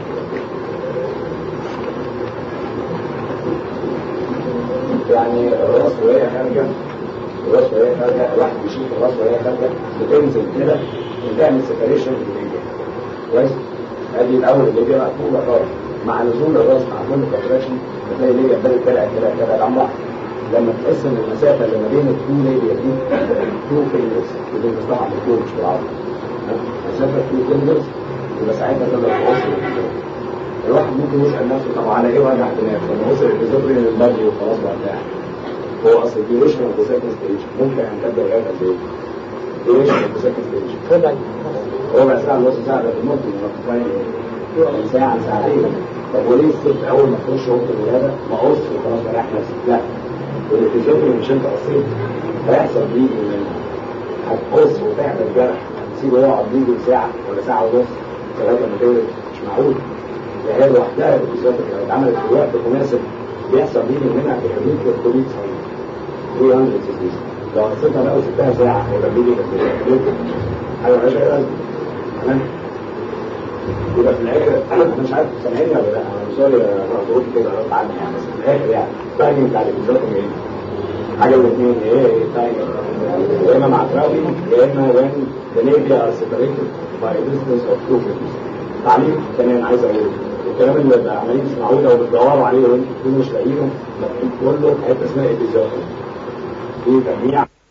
يعني الراس وهي خارجه الراس وهي خارجه الواحد بيشوف الراس وهي خارجه بتنزل كده وتعمل سيبريشن للليبيا كويس ادي الاول الليبيا مقفوله خالص مع نزول الراس مع كل كونتراكشن بتلاقي الليبيا بدات تلعب تلعب تلعب عن بعض لما تقسم المسافه اللي ما بين التو ليبيا دي تو فينجرز بدون طبعا بالطول مش بالعرض مسافه تو فينجرز يبقى ساعتها تقدر توصل الواحد ممكن يسال نفسه طب على ايه وجع دماغ لما وصل الفيزيوتري للبادي وخلاص بقى بتاع هو اصل الديوريشن اوف ذا سكند ستيج ممكن هنكبر لغايه قد ايه؟ الديوريشن اوف ذا سكند ستيج ربع ساعه نص ساعه ده ممكن يعني ساعه ساعتين طب وليه الست اول ما تخش اوضه الولاده ما اقص وخلاص بريح نفسي لا والفيزيوتري مش انت قصيت هيحصل بليدنج منها هتقص وتعمل جرح تسيبه يقعد بليدنج ساعه ولا ساعه ونص لغايه ما تولد مش معقول هي لوحدها الفيزيوتري لو اتعملت في وقت مناسب بيحصل بليدنج منها في حدود 300 ثانيه 300 سيزيز لو قصيتها بقى وسبتها ساعه هيبقى بليدنج حاجه مالهاش اي لازمه تمام يبقى في الاخر انا مش عارف سامعني ولا لا انا مش سوري ظروف كده غصب عني يعني بس في الاخر يعني التايمنج بتاع الفيزيوتري ايه؟ حاجه من الاثنين ايه ايه التايمنج يا اما مع تراوي يا اما when the labia are separated by a distance of two fingers تعليق كمان عايز اقول الكلام اللي بقى عمالين تسمعوه ده وبتدوروا عليه وانتوا تكونوا مش لاقيينه مكتوب كله في حته اسمها ابيزيوتري دي تجميع